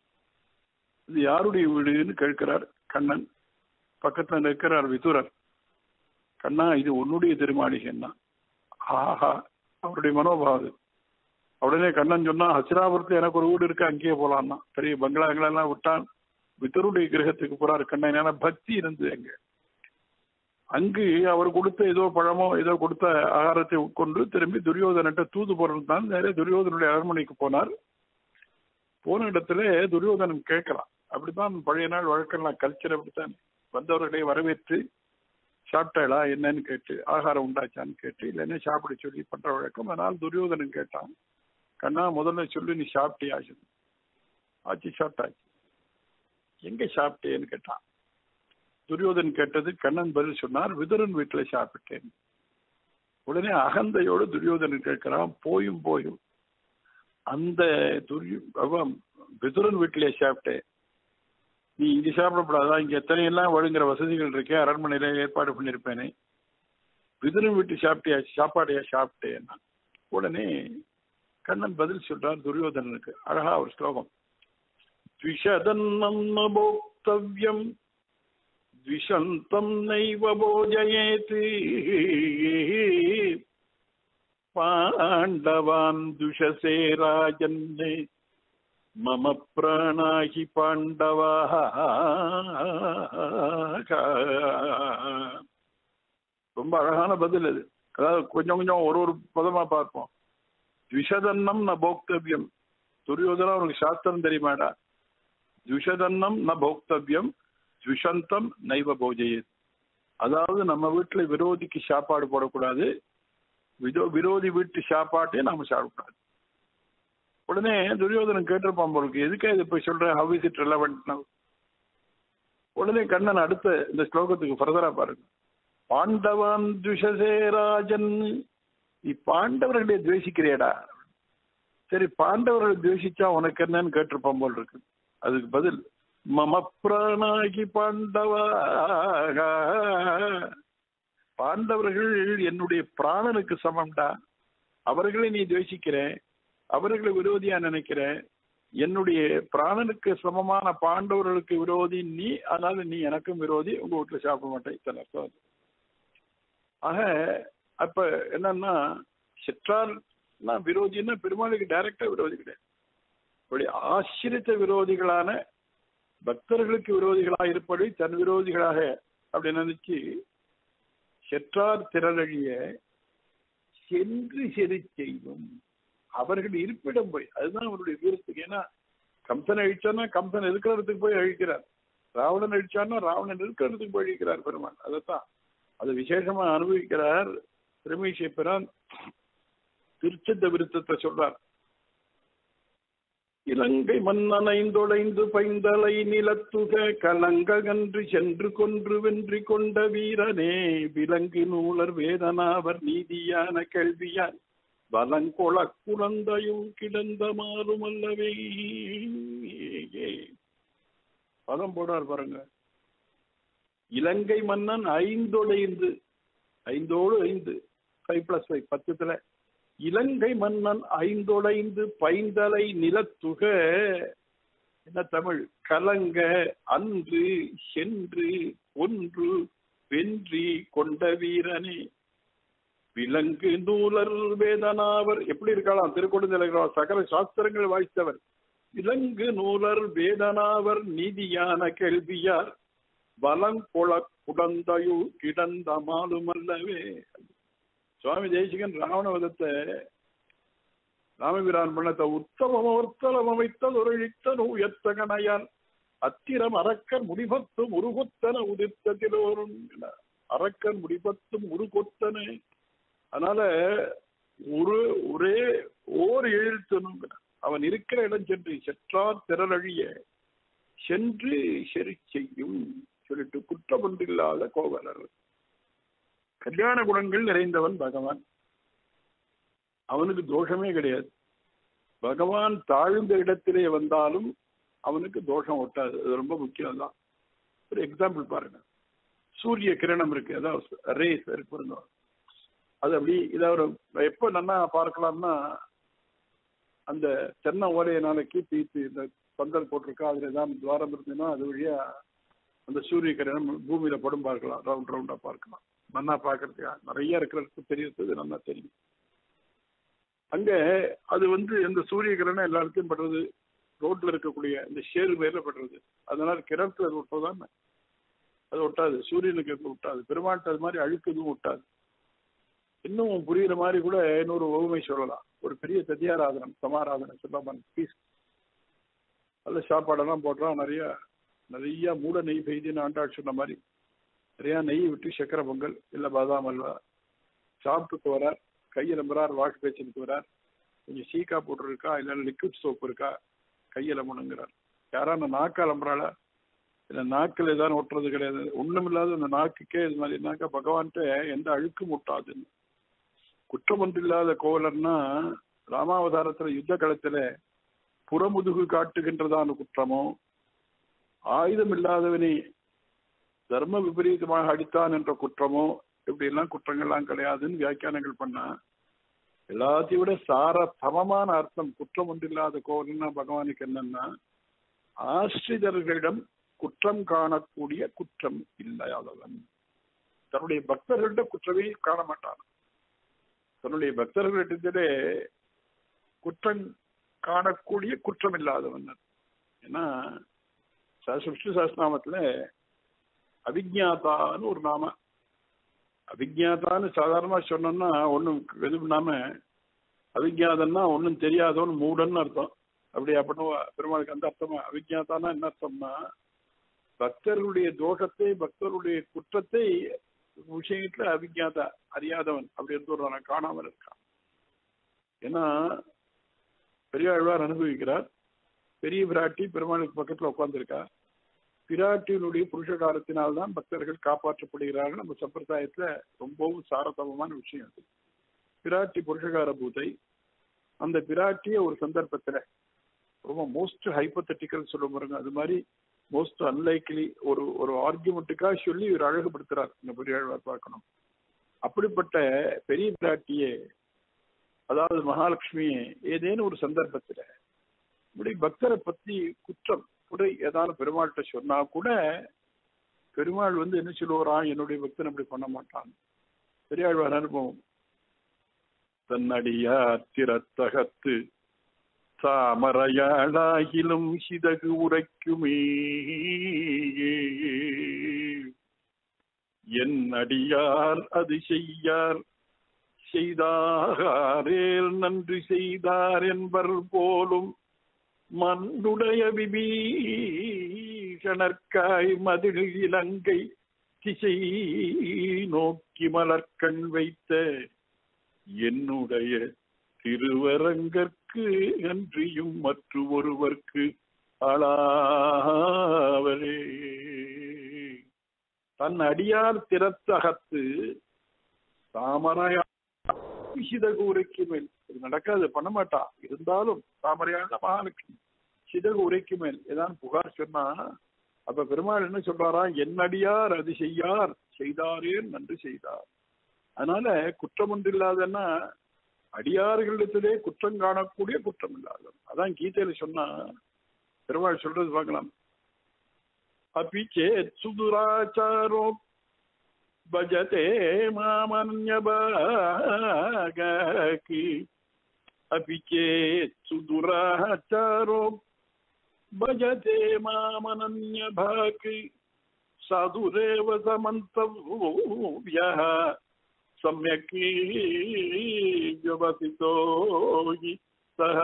Speaker 1: இது யாருடைய வீடுன்னு கேட்கிறார் கண்ணன் பக்கத்துல நிற்கிறார் விதுரர் கண்ணா இது உன்னுடைய திருமாளிகைன்னா ஆஹா அவருடைய மனோபாவம் உடனே கண்ணன் சொன்னா ஹசிராபுரத்துல எனக்கு ஒரு வீடு இருக்கு அங்கேயே போலான்னா பெரிய பங்களாங்களெல்லாம் விட்டான் வித்தருடைய கிரகத்துக்கு போறாரு கண்ணன் ஏன்னா பக்தி இருந்தது அங்க அங்கு அவர் கொடுத்த ஏதோ பழமோ ஏதோ கொடுத்த ஆகாரத்தை உட்கொண்டு திரும்பி துரியோதனட்ட தூது போறது தான் நேரே துரியோதனுடைய அரண்மனைக்கு போனார் போன இடத்துல துரியோதனன் கேட்கலாம் அப்படித்தான் பழைய நாள் வழக்கெல்லாம் கல்ச்சர் அப்படித்தான் வந்தவர்களை வரவேற்று சாப்பிட்டாளா என்னன்னு கேட்டு ஆகாரம் உண்டாச்சான்னு கேட்டு இல்லைன்னா சாப்பிட சொல்லி பண்ற வழக்கம் அதனால் துரியோதனன் கேட்டான் கண்ணா முதல்ல சொல்லி நீ சாப்பிட்டியா சொல்லு. ஆச்சு சாப்பிட்டாச்சு எங்க சாப்பிட்டேன்னு கேட்டான் துரியோதன் கேட்டது கண்ணன் பதில் சொன்னார் விதுரன் வீட்டுல சாப்பிட்டேன் உடனே அகந்தையோடு துரியோதனன் கேட்கிறான் போயும் போயும் அந்த துரியோ அவன் விதுரன் வீட்டிலே சாப்பிட்டேன் நீ இங்க சாப்பிடக்கூடாதா இங்க எத்தனை எல்லாம் வழங்குற வசதிகள் இருக்கே அரண்மனையில ஏற்பாடு பண்ணிருப்பேனே விதுரன் வீட்டு சாப்பிட்டியா சாப்பாடையா சாப்பிட்டேன் உடனே கண்ணன் பதில் சொல்றார் துரியோதனனுக்கு அழகா ஒரு ஸ்லோகம் द्विषदन्नं न भोक्तव्यम् द्विषन्तं नैव भोजयेत् पाण्डवान् दुषसे राजन्ने मम प्राणा हि पाण्डवाः ரொம்ப அழகான பதில் அது அதாவது கொஞ்சம் கொஞ்சம் ஒரு ஒரு பதமா பார்ப்போம் த்விஷதன்னம் ந போக்தவ்யம் துரியோதனா உனக்கு சாஸ்திரம் தெரியுமாடா த்விஷதன்னம் ந போக்தவ்யம் த்விஷந்தம் நைவ போஜயேத் அதாவது நம்ம வீட்டுல விரோதிக்கு சாப்பாடு போடக்கூடாது விதோ விரோதி வீட்டு சாப்பாட்டே நாம சாப்பிடக்கூடாது உடனே துரியோதனன் கேட்டிருப்பான் போலுக்கு எதுக்கே இதை போய் சொல்றேன் ஹவ் இஸ் இட் ரெலவெண்ட் உடனே கண்ணன் அடுத்த இந்த ஸ்லோகத்துக்கு ஃபர்தரா பாருங்க பாண்டவான் துஷசே ராஜன் நீ பாண்டவர்களை துவேஷிக்கிறியடா சரி பாண்டவர்களை துவேஷிச்சா உனக்கு என்னன்னு கேட்டிருப்பான் போல் இருக்கு அதுக்கு பதில் மம பிராணாகி பாண்டவா பாண்டவர்கள் என்னுடைய பிராணனுக்கு சமம்டா அவர்களை நீ துவேஷிக்கிற அவர்களை விரோதியா நினைக்கிற என்னுடைய பிராணனுக்கு சமமான பாண்டவர்களுக்கு விரோதி நீ அதனால நீ எனக்கும் விரோதி உங்க வீட்டுல சாப்பிட மாட்டேன் இத்தனை அர்த்தம் அது. ஆக அப்ப என்னன்னா சிற்றால் விரோதின்னா பெருமாளுக்கு டைரக்டா விரோதி கிடையாது இப்படி ஆசிரித்த விரோதிகளான பக்தர்களுக்கு விரோதிகளாக இருப்பதை தன் விரோதிகளாக அப்படி நினைச்சு செற்றார் திரளழிய சென்று செறி செய்யும் அவர்கள் இருப்பிடம் போய் அதுதான் அவருடைய வீரத்துக்கு ஏன்னா கம்சன் அழிச்சான்னா கம்சன் இருக்கிற இடத்துக்கு போய் அழிக்கிறார் ராவணன் அழிச்சான்னா ராவணன் இருக்கிற இடத்துக்கு போய் அழிக்கிறார் பெருமான் அதைத்தான் அது விசேஷமா அனுபவிக்கிறார் திருமீசை பிறான் திருச்சந்த விருத்தத்தை சொல்றார் இலங்கை மன்னன் ஐந்தொடைந்து பைந்தலை நிலத்துக கலங்ககன்று சென்று கொன்று வென்றி கொண்ட வீரனே விலங்கு நூலர் வேதனாவர் நீதியான கேள்வியான் வலங்கொள குழந்தையும் கிடந்த மாறும் அல்லவே பதம் போடார் பாருங்க இலங்கை மன்னன் ஐந்தொடைந்து ஐந்தோடு ஐந்து ஃபைவ் பிளஸ் ஃபைவ் பத்துத்துல இலங்கை மன்னன் ஐந்தொடைந்து பைந்தலை நிலத்துக என்ன தமிழ் கலங்க அன்று சென்று ஒன்று வென்றி கொண்ட வீரனே விலங்கு நூலர் வேதனாவர் எப்படி இருக்கலாம் திருக்கொடுந்தலை சகல சாஸ்திரங்கள் வாய்த்தவர் விலங்கு நூலர் வேதனாவர் நீதியான கேள்வியார் வலங்கொள குடந்தையு கிடந்த மாலுமல்லவே சுவாமி தேசிகன் ராவணவதத்தை ராமபிரான் பண்ணத்தை உத்தமமோர்த்தலம் அமைத்தல் ஒருழித்த உயர்த்தகனையால் அத்திரம் அரக்கன் முடிபத்தும் உருகொத்தன உதிர்த்ததிலோரும் அரக்கன் முடிபத்தும் உருகொத்தன அதனால ஒரு ஒரே ஓர் எழுத்தனும் அவன் இருக்கிற இடம் சென்று செற்றார் திரளழிய சென்று செறி செய்யும் சொல்லிட்டு குற்றம் ஒன்றில்லாத கோவலர் கல்யாண குணங்கள் நிறைந்தவன் பகவான் அவனுக்கு தோஷமே கிடையாது பகவான் தாழ்ந்த இடத்திலே வந்தாலும் அவனுக்கு தோஷம் ஒட்டாது அது ரொம்ப முக்கியம் தான் ஒரு எக்ஸாம்பிள் பாருங்க சூரிய கிரணம் இருக்கு அதாவது ரேஸ் இருக்கு பாருங்க அது அப்படி இதை ஒரு எப்போ நல்லா பார்க்கலாம்னா அந்த தென்னை ஓலையை நாளைக்கு தீத்து இந்த பந்தல் போட்டிருக்கா அதுல ஏதாவது துவாரம் இருந்ததுன்னா அது வழியா அந்த சூரிய கிரணம் பூமியில படும் பார்க்கலாம் ரவுண்ட் ரவுண்டா பார்க்கலாம் நல்லா பார்க்கறதுக்கா நிறைய இருக்கிறதுக்கு தெரியறது நல்லா தெரியும் அங்க அது வந்து இந்த சூரிய கிரணம் எல்லாருக்கும் படுறது ரோட்ல இருக்கக்கூடிய இந்த ஷேரு மேல படுறது அதனால கிணத்துல அது விட்டதான் அது ஒட்டாது சூரியனுக்கு அது ஒட்டாது பெருமாட்டு அது மாதிரி அழுக்கு எதுவும் ஒட்டாது இன்னும் புரியுற மாதிரி கூட இன்னொரு உவமை சொல்லலாம் ஒரு பெரிய தத்தியாராதனம் சமாராதனம் சொல்லாம பீஸ் நல்ல சாப்பாடெல்லாம் போடுறோம் நிறைய நிறைய மூட நெய் பெய்துன்னு ஆண்டாள் சொன்ன மாதிரி நிறைய நெய் விட்டு சக்கரை பொங்கல் இல்ல பாதாம் அல்வா சாப்பிட்டுக்கு வரார் கையை நம்புறார் வாக்கு பேச்சுக்கு வரார் கொஞ்சம் சீக்கா போட்டுருக்கா இல்ல லிக்விட் சோப் இருக்கா கையில முணுங்கிறார் யாரா அந்த நாக்கு அலம்புறாளா இல்ல நாக்கில் ஏதாவது ஒட்டுறது கிடையாது ஒண்ணும் இல்லாத அந்த நாக்குக்கே இது மாதிரி நாக்கா பகவான்கிட்ட எந்த அழுக்கும் ஒட்டாதுன்னு குற்றம் ஒன்றில்லாத கோவலர்னா ராமாவதாரத்துல யுத்த களத்துல புறமுதுகு காட்டுகின்றதான குற்றமோ ஆயுதம் இல்லாதவனை தர்ம விபரீதமாக அடித்தான் என்ற குற்றமோ இப்படி எல்லாம் குற்றங்கள்லாம் கிடையாதுன்னு வியாக்கியானங்கள் பண்ணா எல்லாத்தையும் விட சார சமமான அர்த்தம் குற்றம் ஒன்றில்லாத கோவலன்னா பகவானுக்கு என்னன்னா ஆசிரியர்களிடம் குற்றம் காணக்கூடிய குற்றம் இல்லாதவன் தன்னுடைய பக்தர்களிட குற்றமே காண மாட்டான் தன்னுடைய பக்தர்களிடத்திலே குற்றம் காணக்கூடிய குற்றம் இல்லாதவன் ஏன்னா விஷ்ணு சஹஸ்நாமத்துல அவிஜாத்தான்னு ஒரு நாம அவிஜாத்தான்னு சாதாரணமா சொன்னோம்னா ஒன்றும் எதுவும் இல்லாம அவிஜாதன்னா ஒன்றும் தெரியாதவன் மூடன்னு அர்த்தம் அப்படி அப்படின்னு பெருமாளுக்கு அந்த அர்த்தமா அவிஜாத்தானா என்ன அர்த்தம்னா பக்தர்களுடைய தோஷத்தை பக்தருடைய குற்றத்தை விஷயத்துல அவிஜாதா அறியாதவன் அப்படி இருந்து காணாமல் இருக்கான் ஏன்னா பெரியாழ்வார் அனுபவிக்கிறார் பெரிய பிராட்டி பெருமாளுக்கு பக்கத்துல உட்கார்ந்துருக்கா பிராட்டியினுடைய புருஷகாரத்தினால்தான் பக்தர்கள் காப்பாற்றப்படுகிறார்கள் நம்ம சம்பிரதாயத்துல ரொம்பவும் சாரதமமான விஷயம் அது பிராட்டி புருஷகார பூதை அந்த பிராட்டிய ஒரு சந்தர்ப்பத்துல ரொம்ப மோஸ்ட் ஹைப்பத்தட்டிக்கல் சொல்ல பாருங்க அது மாதிரி மோஸ்ட் அன்லைக்லி ஒரு ஒரு ஆர்குமெண்ட்டுக்காக சொல்லி இவர் அழகுபடுத்துறார் இந்த பெரியாழ்வார் பார்க்கணும் அப்படிப்பட்ட பெரிய பிராட்டியே அதாவது மகாலட்சுமியே ஏதேனும் ஒரு சந்தர்ப்பத்துல இப்படி பக்தரை பத்தி குற்றம் குறை ஏதாவது பெருமாள்கிட்ட சொன்னா கூட பெருமாள் வந்து என்ன சொல்லுவாரான் என்னுடைய பக்தன் அப்படி பண்ண மாட்டான் பெரியாழ்வார் அனுபவம் தன்னடியார் திறத்தகத்து தாமரையாளாகிலும் சிதகு உரைக்குமே என் அடியார் அது செய்யார் செய்தாரேல் நன்றி செய்தார் என்பர் போலும் மண்ணுடைய விபீஷணர்க்காய் மதில் இலங்கை திசை நோக்கி மலர்கண் வைத்த என்னுடைய திருவரங்கற்கு அன்றியும் மற்ற ஒருவர்க்கு ஆளாவரே தன் அடியார் திறத்தகத்து தாமரையா சிதகு மேல் இது நடக்காது பண்ண மாட்டா இருந்தாலும் தாமரையான மகாலட்சுமி சிதகு உரைக்கு மேல் ஏதாவது புகார் சொன்னா அப்ப பெருமாள் என்ன சொல்றாரா என்னடியார் அது செய்யார் செய்தாரேன் நன்றி செய்தார் அதனால குற்றம் ஒன்று இல்லாதன்னா அடியார்களிடத்திலே குற்றம் காணக்கூடிய குற்றம் இல்லாத அதான் கீதையில சொன்னா பெருமாள் சொல்றது பார்க்கலாம் அப்பி சேத் சுதுராச்சாரோ भजते मामन्यभागी अपि चेत् सुदुराचारो भजते मामनन्यभागी साधुरेव समन्तव्यः सम्यक् व्यवसितो हि सः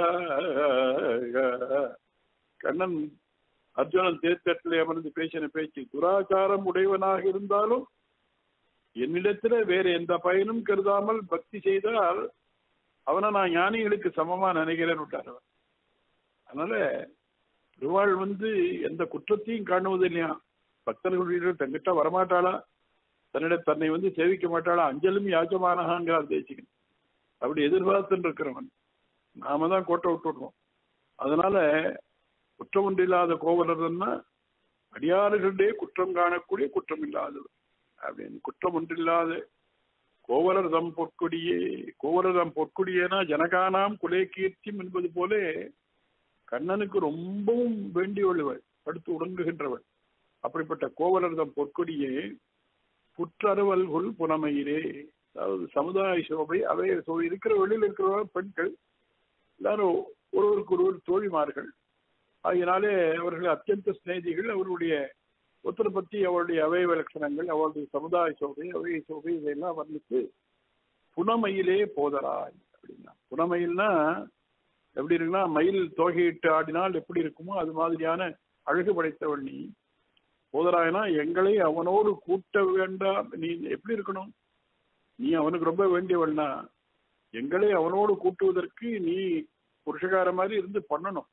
Speaker 1: கண்ணன் அர்ஜுனன் தேர்தட்டிலே அமர்ந்து பேசின பேச்சு துராச்சாரம் உடையவனாக இருந்தாலும் என்னிடத்துல வேற எந்த பயனும் கருதாமல் பக்தி செய்தால் அவனை நான் ஞானிகளுக்கு சமமா நினைக்கிறேன்னு விட்டார் அவர் அதனால பெருவாள் வந்து எந்த குற்றத்தையும் காணுவது இல்லையா பக்தர்களுடைய தங்கிட்ட வரமாட்டாளா தன்னிட தன்னை வந்து சேவிக்க மாட்டாளா அஞ்சலும் யாஜமானகாங்கிறார் தேசிகன் அப்படி எதிர்பார்த்துன்னு இருக்கிறவன் நாம தான் கோட்டை விட்டுடுறோம் அதனால குற்றம் ஒன்றில்லாத கோவலர்னா அடியாறுகளிடையே குற்றம் காணக்கூடிய குற்றம் இல்லாதவர் அப்படின்னு குற்றம் ஒன்றில்லாத கோவலர் தம் பொற்கொடியே கோவலர் தம் பொற்கொடியேனா ஜனகானாம் குலே கீர்த்தியும் என்பது போல கண்ணனுக்கு ரொம்பவும் வேண்டியுள்ளவள் படுத்து உடங்குகின்றவள் அப்படிப்பட்ட கோவலர் தம் பொற்கொடியே புற்றறுவல்குள் புனமையிலே அதாவது சமுதாய சோபை அவை இருக்கிற வெளியில் இருக்கிற பெண்கள் எல்லாரும் ஒருவருக்கு ஒருவர் தோழிமார்கள் ஆகினாலே அவர்கள் அத்தியந்த சிநேகிகள் அவருடைய ஒருத்தரை பற்றி அவருடைய அவயவ லட்சணங்கள் அவருடைய சமுதாய சோகை அவய சோகை இதையெல்லாம் வர்ணித்து புனமயிலே போதராய் அப்படின்னா புனமயில்னா எப்படி இருக்குன்னா மயில் தோகையிட்டு ஆடினால் எப்படி இருக்குமோ அது மாதிரியான அழகு படைத்தவள் நீ போதராயனா எங்களை அவனோடு கூட்ட வேண்டாம் நீ எப்படி இருக்கணும் நீ அவனுக்கு ரொம்ப வேண்டியவள்னா எங்களை அவனோடு கூட்டுவதற்கு நீ புருஷகார மாதிரி இருந்து பண்ணணும்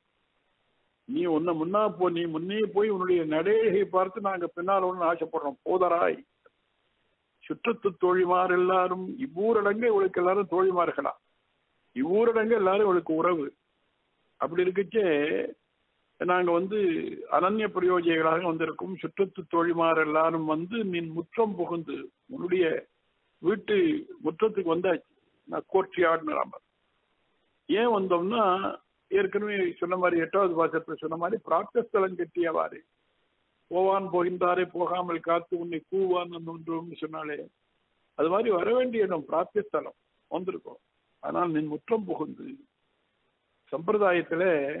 Speaker 1: நீ உன்னை முன்னா போ நீ முன்னே போய் உன்னுடைய நடையை பார்த்து நாங்க பின்னால் ஒன்று ஆசைப்படுறோம் போதராய் சுற்றத்து தோழிமார் எல்லாரும் இவ்வூரடங்க இவளுக்கு எல்லாரும் தோழிமார்களா இவ்வூரடங்க எல்லாரும் இவளுக்கு உறவு அப்படி இருக்கச்சே நாங்க வந்து அனன்ய பிரயோஜைகளாக வந்திருக்கும் சுற்றத்து தோழிமார் எல்லாரும் வந்து நின் முற்றம் புகுந்து உன்னுடைய வீட்டு முற்றத்துக்கு வந்தாச்சு நான் கோர்ட்டியாடுன்னு ஏன் வந்தோம்னா ஏற்கனவே சொன்ன மாதிரி எட்டாவது பாசத்துல சொன்ன மாதிரி பிராப்தஸ்தலம் கட்டியவாறு போவான் போகின்றாரே போகாமல் காத்து உன்னை கூவான் ஒன்றும் சொன்னாலே அது மாதிரி வர வேண்டிய இடம் பிராப்தியஸ்தலம் வந்திருக்கோம் ஆனால் நின் முற்றம் புகுந்து சம்பிரதாயத்துல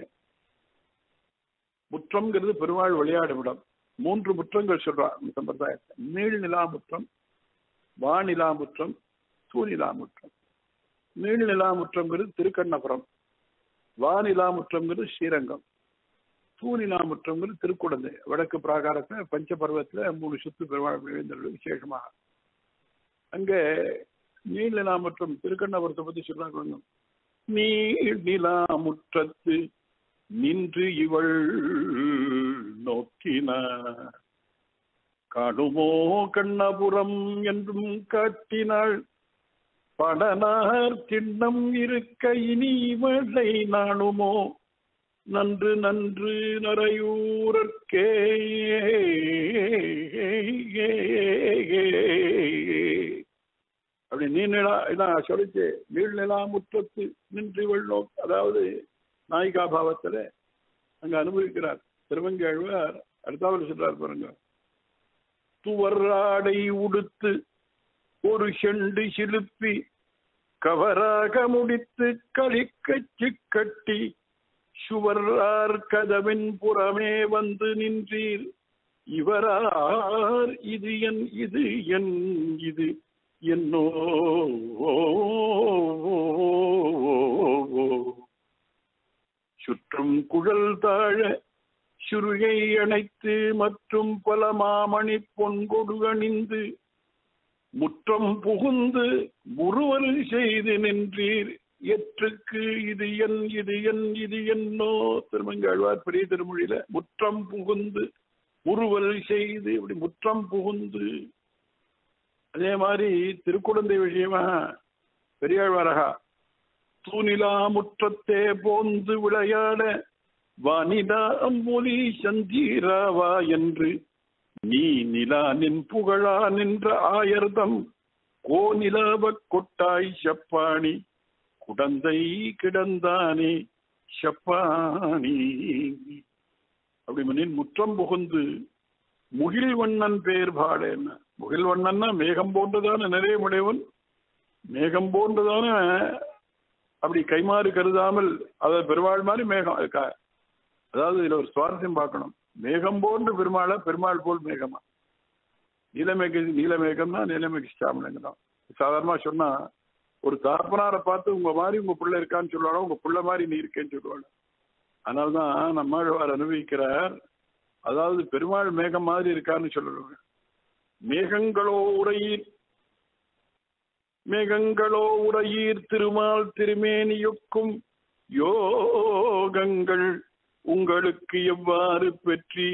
Speaker 1: முற்றம்ங்கிறது பெருமாள் விளையாடும் இடம் மூன்று முற்றங்கள் சொல்றா இந்த சம்பிரதாயத்தை நீள் நிலா முற்றம் வானிலா முற்றம் சூநிலா முற்றம் நீள் நிலா முற்றம்ங்கிறது திருக்கண்ணபுரம் வானிலா முற்றம்ங்கிறது ஸ்ரீரங்கம் தூணிலா முற்றம்ங்கிறது திருக்குடந்தை வடக்கு பிராகாரத்துல பஞ்சபர்வத்துல மூணு சுத்து பெருமாள் விழுந்தது விசேஷமாக அங்க நீள்நிலா முற்றம் திருக்கண்ணபுரத்தை பத்தி சொல்றாங்க நீள் நிலா முற்றத்து நின்று இவள் நோக்கினார் காணுமோ கண்ணபுரம் என்றும் காட்டினாள் படனார் கிண்ணம் இருக்க இனி இவளை நாணுமோ நன்று நன்று நரையூரற்கே அப்படி நீநிலா இதான் சொல்லிச்சு நீழ்நிலா முற்றத்து நின்று வெள்ளோம் அதாவது நாயிகா பாவத்துல அங்க அனுபவிக்கிறார் திருவங்கழ்வார் அடுத்தாவது சொல்றார் பாருங்க துவராடை உடுத்து ஒரு செண்டு சிலுப்பி கவராக முடித்து களிக்கச்சு கட்டி சுவரார் கதவின் புறமே வந்து நின்றீர் இவரார் இது என் இது என் இது என்னோ சுற்றும் குழல் தாழ சுருகை அணைத்து மற்றும் பல மாமணி பொன்கொடு அணிந்து முற்றம் புகுந்து முறுவல் செய்து நின்றீர் எற்றுக்கு இது என் இது என் இது என்னோ திருமங்காழ்வார் பெரிய திருமொழியில முற்றம் புகுந்து முறுவல் செய்து இப்படி முற்றம் புகுந்து அதே மாதிரி திருக்குழந்தை விஷயமா பெரியாழ்வாரகா தூணிலா முற்றத்தே போந்து விளையாட வானிலா அம்பொலி சந்தீராவா என்று நீ நிலா நின் புகழா நின்ற ஆயர்தம் கோநிலாவ கொட்டாய் செப்பாணி குடந்தை கிடந்தானே செப்பாணி அப்படி மனின் முற்றம் புகுந்து முகில் வண்ணன் பேர் பாட என்ன முகில் வண்ணன்னா மேகம் போன்றதான நிறைய உடையவன் மேகம் போன்றதான அப்படி கைமாறு கருதாமல் அதை பெருமாள் மாதிரி மேகம் இருக்கா அதாவது இதுல ஒரு சுவாரஸ்யம் பார்க்கணும் மேகம் போன்று பெருமாளா பெருமாள் போல் மேகமா நீலமேக நீலமேகம்னா நீலமேக ஸ்டாமலங்க தான் சாதாரணமா சொன்னா ஒரு தாப்பனாரை பார்த்து உங்க மாதிரி உங்க பிள்ளை இருக்கான்னு சொல்லுவாங்க உங்க பிள்ளை மாதிரி நீ இருக்கேன்னு சொல்லுவாங்க அதனால்தான் நம்மாழ்வார் அனுபவிக்கிறார் அதாவது பெருமாள் மேகம் மாதிரி இருக்கான்னு சொல்லுவாங்க மேகங்களோ உரையீர் மேகங்களோ உரையீர் திருமால் திருமேனியொக்கும் யோகங்கள் உங்களுக்கு எவ்வாறு பெற்றி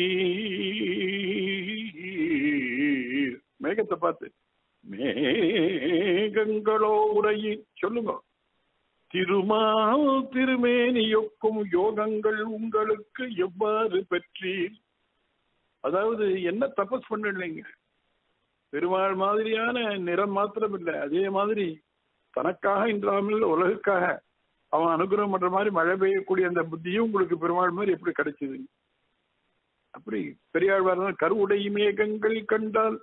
Speaker 1: மேகத்தை பார்த்து மேகங்களோ உரையீர் சொல்லுங்க திருமால் திருமேனியொக்கும் யோகங்கள் உங்களுக்கு எவ்வாறு பெற்றீர் அதாவது என்ன தபஸ் பண்ணலைங்க பெருமாள் மாதிரியான நிறம் மாத்திரம் இல்லை அதே மாதிரி தனக்காக இன்றாமல் உலகுக்காக அவன் அனுகிரகம் பண்ற மாதிரி மழை பெய்யக்கூடிய அந்த புத்தியும் உங்களுக்கு பெருமாள் மாதிரி எப்படி கிடைச்சது அப்படி பெரியாழ்வார் கருவுடை மேகங்கள் கண்டால்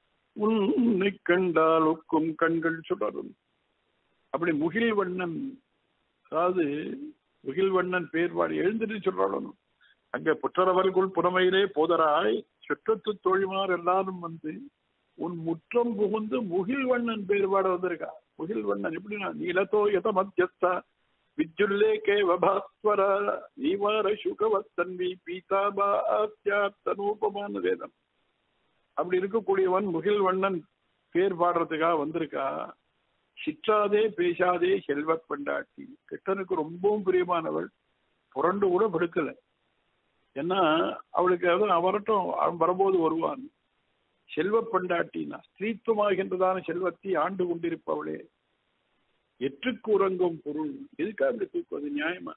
Speaker 1: உன்னை கண்டால் ஒக்கும் கண்கள் சுடரும் அப்படி முகில் வண்ணன் அதாவது முகில் வண்ணன் பேர்வாடி எழுந்துட்டு சொல்றாலும் அங்க புற்றரவர்கள் புறமையிலே போதராய் சுற்றத்து தோழிமார் எல்லாரும் வந்து உன் முற்றம் புகுந்து முகில் வண்ணன் பேர்பாட வந்திருக்கா முகில் வண்ணன் எப்படின்னா நீலத்தோ எத மத்தியஸ்தா விஜுல்லே கே வபாஸ்வர நீவார சுகவத்தன்வி பீதாபா ஆத்தியாத்தனூபமான வேதம் அப்படி இருக்கக்கூடியவன் முகில் வண்ணன் பேர் பாடுறதுக்காக வந்திருக்கா சிற்றாதே பேசாதே செல்வ பெண்டாட்டி கிட்டனுக்கு ரொம்பவும் பிரியமானவள் புரண்டு கூட படுக்கல ஏன்னா அவளுக்கு அவன் வரட்டும் அவன் வரும்போது வருவான் செல்வ பெண்டாட்டினா ஸ்திரீத்துவமாகின்றதான செல்வத்தை ஆண்டு கொண்டிருப்பவளே எற்றுக்கு உறங்கும் பொருள் எதுக்காக இப்படி தூக்குவது நியாயமா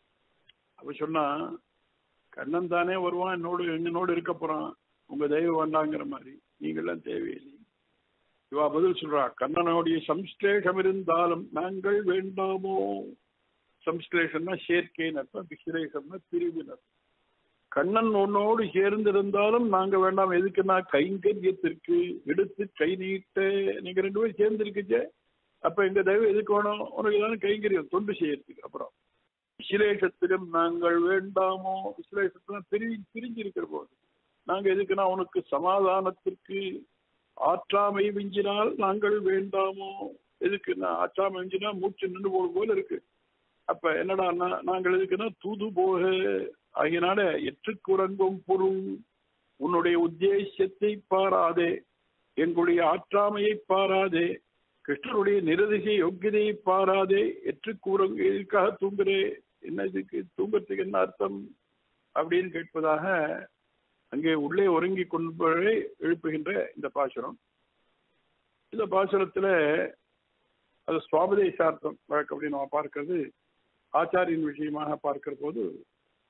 Speaker 1: அவ சொன்னா கண்ணன் தானே வருவான் என்னோடு என்னோடு இருக்க போறான் உங்க தெய்வம் வேண்டாங்கிற மாதிரி நீங்களாம் தேவையில்லை இவா பதில் சொல்றா கண்ணனுடைய சம்ஸ்லேஷம் இருந்தாலும் நாங்கள் வேண்டாமோ சம்ஸ்லேஷம்னா சேர்க்கைன்னு அர்த்தம் விஸ்லேஷம்னா பிரிவினர் கண்ணன் உன்னோடு சேர்ந்திருந்தாலும் நாங்க வேண்டாம் எதுக்குன்னா கைங்கரியத்திற்கு எடுத்து கை நீட்ட நீங்க ரெண்டு பேரும் சேர்ந்து இருக்குச்சே அப்ப எங்க தெய்வம் எதுக்கு வேணும் உனக்கு தானே கைங்கரியம் தொண்டு செய்யறதுக்கு அப்புறம் விசலேஷத்திலும் நாங்கள் வேண்டாமோ விசலேஷத்துல பிரி பிரிஞ்சிருக்கிற போது நாங்க எதுக்குன்னா உனக்கு சமாதானத்திற்கு ஆற்றாமை விஞ்சினால் நாங்கள் வேண்டாமோ எதுக்குன்னா ஆற்றாமை விஞ்சினா மூச்சு நின்று போடும் போல இருக்கு அப்ப என்னடா நாங்கள் எதுக்குன்னா தூது போக ஆகியனால எற்றுக்குறங்கும் பொருள் உன்னுடைய உத்தேசத்தை பாராதே எங்களுடைய ஆற்றாமையை பாராதே கிருஷ்ணனுடைய நிரதிசை யோக்கியதையை பாராதே எற்றுக்கூறங்கு எதுக்காக தூங்குறே என்ன இதுக்கு தூங்கறதுக்கு என்ன அர்த்தம் அப்படின்னு கேட்பதாக அங்கே உள்ளே ஒருங்கி கொண்டு எழுப்புகின்ற இந்த பாசுரம் இந்த பாசுரத்துல அது சுவாபதேசார்த்தம் வழக்கு அப்படின்னு நம்ம பார்க்கிறது ஆச்சாரியின் விஷயமாக பார்க்கிற போது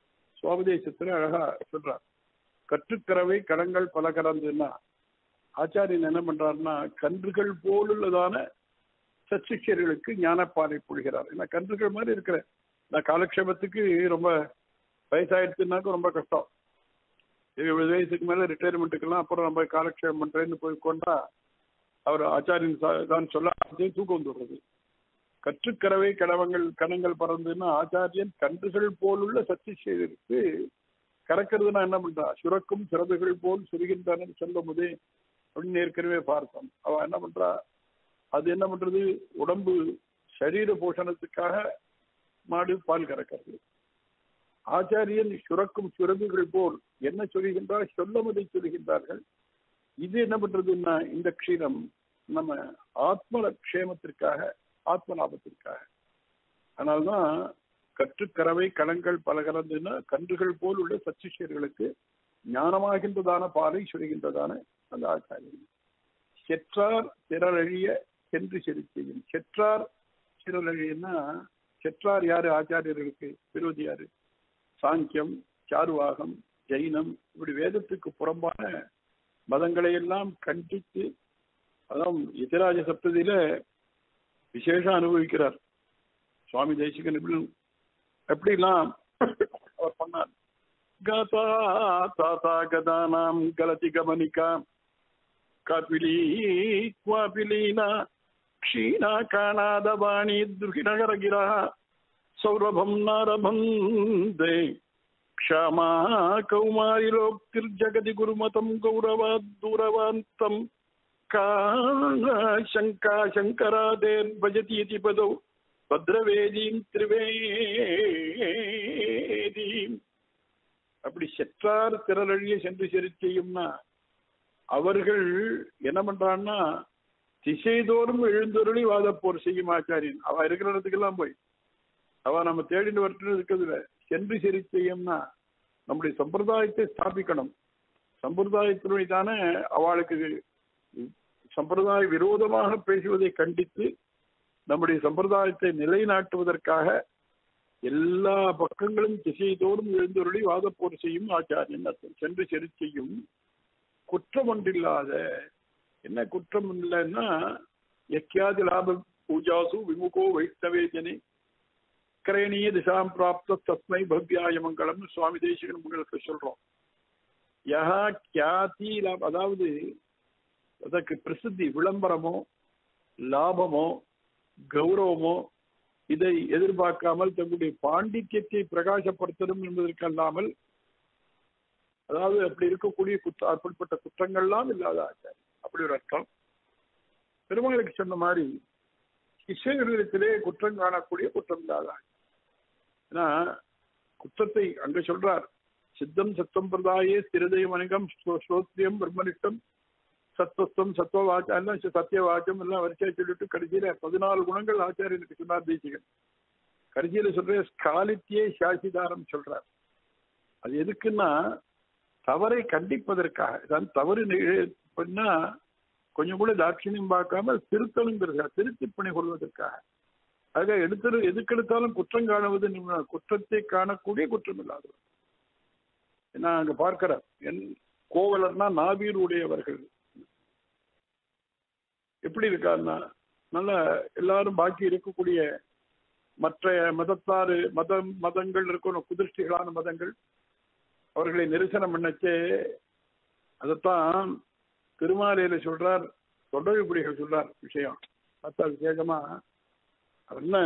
Speaker 1: சுவாபதேசத்துல அழகா சொல்றார் கற்றுக்கறவை கடங்கள் பல கறந்துன்னா ஆச்சாரியன் என்ன பண்றாருன்னா கன்றுகள் போலுள்ளதான சச்சிஷியர்களுக்கு ஞானப்பாலை பொழிகிறார் ஏன்னா கன்றுகள் மாதிரி இருக்கிற நான் காலக்ஷேபத்துக்கு ரொம்ப வயசாயிடுச்சுனாக்க ரொம்ப கஷ்டம் எழுபது வயசுக்கு மேல ரிட்டையர்மெண்ட்டுக்கெல்லாம் அப்புறம் நம்ம காலக்ஷேபம் பண்றேன்னு போய் கொண்டா அவர் ஆச்சாரியன் சா- தான் சொல்ல அதே தூக்கம் வந்துடுறது கற்றுக்கறவை கடவங்கள் கணங்கள் பறந்துன்னா ஆச்சாரியன் கன்றுகள் போலுள்ள சச்சிஷியர்களுக்கு கறக்கிறதுனா என்ன பண்றா சுரக்கும் சிறகுகள் போல் சுருகின்றன சொல்லும் போதே அப்படின்னு ஏற்கனவே பார்த்தோம் அவ என்ன பண்றா அது என்ன பண்றது உடம்பு சரீர போஷணத்துக்காக மாடு பால் கறக்கிறது ஆச்சாரியன் சுரக்கும் சுரங்குகள் போல் என்ன சொல்கின்றார் சொல்லமதை சொல்கின்றார்கள் இது என்ன பண்றதுன்னா இந்த க்ஷீரம் நம்ம ஆத்ம க்ஷேமத்திற்காக ஆத்ம லாபத்திற்காக அதனால்தான் கற்றுக்கறவை களங்கள் பல கலந்துன்னா கன்றுகள் போல் உள்ள சச்சிஷியர்களுக்கு ஞானமாகின்றதான பாலை சொல்கின்றதான அந்த ஆச்சாரியன் செற்றார் திரளழிய சென்று செலுத்தியும் செற்றார் திரளழியன்னா செற்றார் யாரு ஆச்சாரியர்களுக்கு விரோதி யாரு சாங்கியம் சாருவாகம் ஜெயினம் இப்படி வேதத்துக்கு புறம்பான மதங்களை எல்லாம் கண்டித்து அதான் எதிராஜ சப்ததியில விசேஷம் அனுபவிக்கிறார் சுவாமி தேசிகன் இப்படி எப்படிலாம் அவர் பண்ணார் கதா தாத்தா கதானாம் கலதி கமனிகா காபிலி குவாபிலீனா க்ஷீணா காணாதவாணி துர்கிநகரகிரா சௌரபம் நாரபந்தே க்ஷமா கௌமாரிலோக்திர்ஜகதி குருமதம் கௌரவாத் தூரவாந்தம் காண சங்கா சங்கராதேர் பஜதி இதி பதௌ பத்ரவேதீம் திரிவேதீம் அப்படி செற்றார் திரளழிய சென்று சரி செய்யும்னா அவர்கள் என்ன பண்றான்னா திசைதோறும் எழுந்தொருளி வாதப்போர் செய்யும் ஆச்சாரியன் அவ இருக்கிற இடத்துக்கெல்லாம் போய் அவ நம்ம தேடிட்டு வரட்டு இருக்கிறதுல சென்று சரி செய்யும்னா நம்முடைய சம்பிரதாயத்தை ஸ்தாபிக்கணும் சம்பிரதாயத்தினுடைய தானே அவளுக்கு சம்பிரதாய விரோதமாக பேசுவதை கண்டித்து நம்முடைய சம்பிரதாயத்தை நிலைநாட்டுவதற்காக எல்லா பக்கங்களும் திசைதோறும் எழுந்தொருளி வாதப்போர் செய்யும் ஆச்சாரியன் அர்த்தம். சென்று செரு செய்யும் குற்றம் ஒன்றில்லாத என்ன குற்றம் இல்லைன்னா எக்கியாதி லாப பூஜாசு விமுகோ வைஷ்ணவேஜனே கிரயணீய திசாம் பிராப்த தஸ்மை பவ்யாய மங்களம்னு சுவாமி தேசிகன் உங்களுக்கு சொல்றோம் யஹா கியாதி லாப அதாவது அதற்கு பிரசித்தி விளம்பரமோ லாபமோ கௌரவமோ இதை எதிர்பார்க்காமல் தங்களுடைய பாண்டித்யத்தை பிரகாசப்படுத்தணும் என்பதற்கல்லாமல் அதாவது அப்படி இருக்கக்கூடிய குற்ற அப்படிப்பட்ட குற்றங்கள்லாம் இல்லாத ஆச்சாரி அப்படி ஒரு அர்த்தம் பெருமகளுக்கு சொன்ன மாதிரி சிஷ்யர்களிடத்திலே குற்றம் காணக்கூடிய குற்றம் இல்லாத ஆச்சாரி. ஏன்னா குற்றத்தை அங்க சொல்றார் சித்தம் சத்தம் பிரதாயே ஸ்திரதயம் அனகம் ஸ்ரோத்ரியம் பிரம்மனிஷ்டம் சத்வஸ்தம் சத்வவாச்சம் எல்லாம் சத்தியவாச்சம் எல்லாம் வரிசையா சொல்லிட்டு கடைசியில பதினாலு குணங்கள் ஆச்சாரியனுக்கு சொன்னார் தேசிகன் கடைசியில சொல்ற ஸ்காலித்தியே சாசிதாரம் சொல்றார் அது எதுக்குன்னா தவறை கண்டிப்பதற்காக இதான் தவறு நிகழ்~ பண்ணா கொஞ்சம் கூட தாட்சிணியம் பார்க்காம திருத்தணுங்கிறதுக்காக திருத்தி பணி கொள்வதற்காக ஆக எடுத்து எதுக்கெடுத்தாலும் குற்றம் காணுவது நிம்ம- குற்றத்தை காணக்கூடிய குற்றம் இல்லாதவர் நான் அங்க பார்க்கிறேன் என் கோவலர்னா நாவீர் உடையவர்கள் எப்படி இருக்காருன்னா நல்ல எல்லாரும் பாக்கி இருக்கக்கூடிய மற்ற மதத்தாறு மதம் மதங்கள் இருக்கணும் குதிர்ஷ்டிகளான மதங்கள் அவர்களை நிரசனம் பண்ணச்சே அதைத்தான் திருமாலையில சொல்றார் தொண்டவிபுடிகள் சொல்றார் விஷயம் பார்த்தா விசேஷமா அவர் என்ன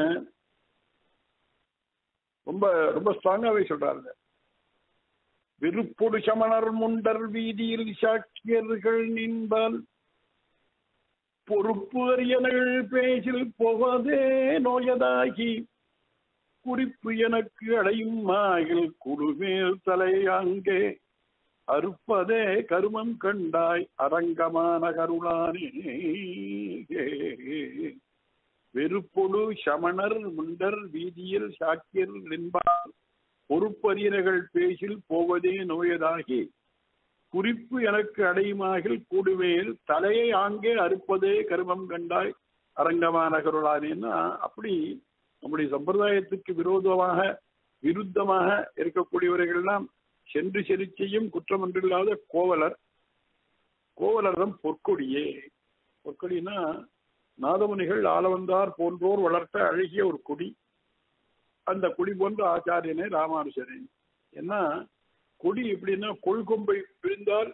Speaker 1: ரொம்ப ரொம்ப ஸ்ட்ராங்காவே சொல்றாரு விருப்பொடு சமணர் முண்டர் வீதியில் சாக்கியர்கள் நின்பால் பொறுப்பு அரியனகள் பேசில் போவதே நோயதாகி குறிப்பு எனக்கு அடையும் மாயில் குடுமேல் தலை அங்கே அறுப்பதே கருமம் கண்டாய் அரங்கமான கருணானே வெறுப்பொடு சமணர் முண்டர் வீதியில் சாக்கியர் நின்பார் பொறுப்பறியர்கள் பேசில் போவதே நோயதாகி குறிப்பு எனக்கு அடையுமாகில் கூடுவேல் தலையை ஆங்கே அறுப்பதே கருமம் கண்டாய் அரங்கமான கருளானேன்னா அப்படி நம்முடைய சம்பிரதாயத்துக்கு விரோதமாக விருத்தமாக இருக்கக்கூடியவர்கள்லாம் சென்று செறி செய்யும் குற்றம் ஒன்றில்லாத கோவலர் கோவலர் தான் பொற்கொடியே பொற்கொடினா நாதமுனிகள் ஆளவந்தார் போன்றோர் வளர்த்த அழகிய ஒரு கொடி அந்த கொடி போன்ற ஆச்சாரியனே ராமானுஜரே ஏன்னா கொடி எப்படின்னா கொள்கொம்பை பிரிந்தால்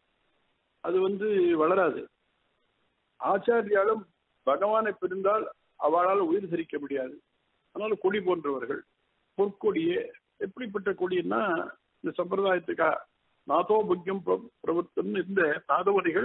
Speaker 1: அது வந்து வளராது ஆச்சாரியாலும் பகவானை பிரிந்தால் அவளால் உயிர் சிரிக்க முடியாது அதனால கொடி போன்றவர்கள் பொற்கொடியே எப்படிப்பட்ட கொடின்னா இந்த சம்பிரதாயத்துக்கா நாதோபுக்கியம் பிரவர்த்தன் இந்த நாதமுனிகள்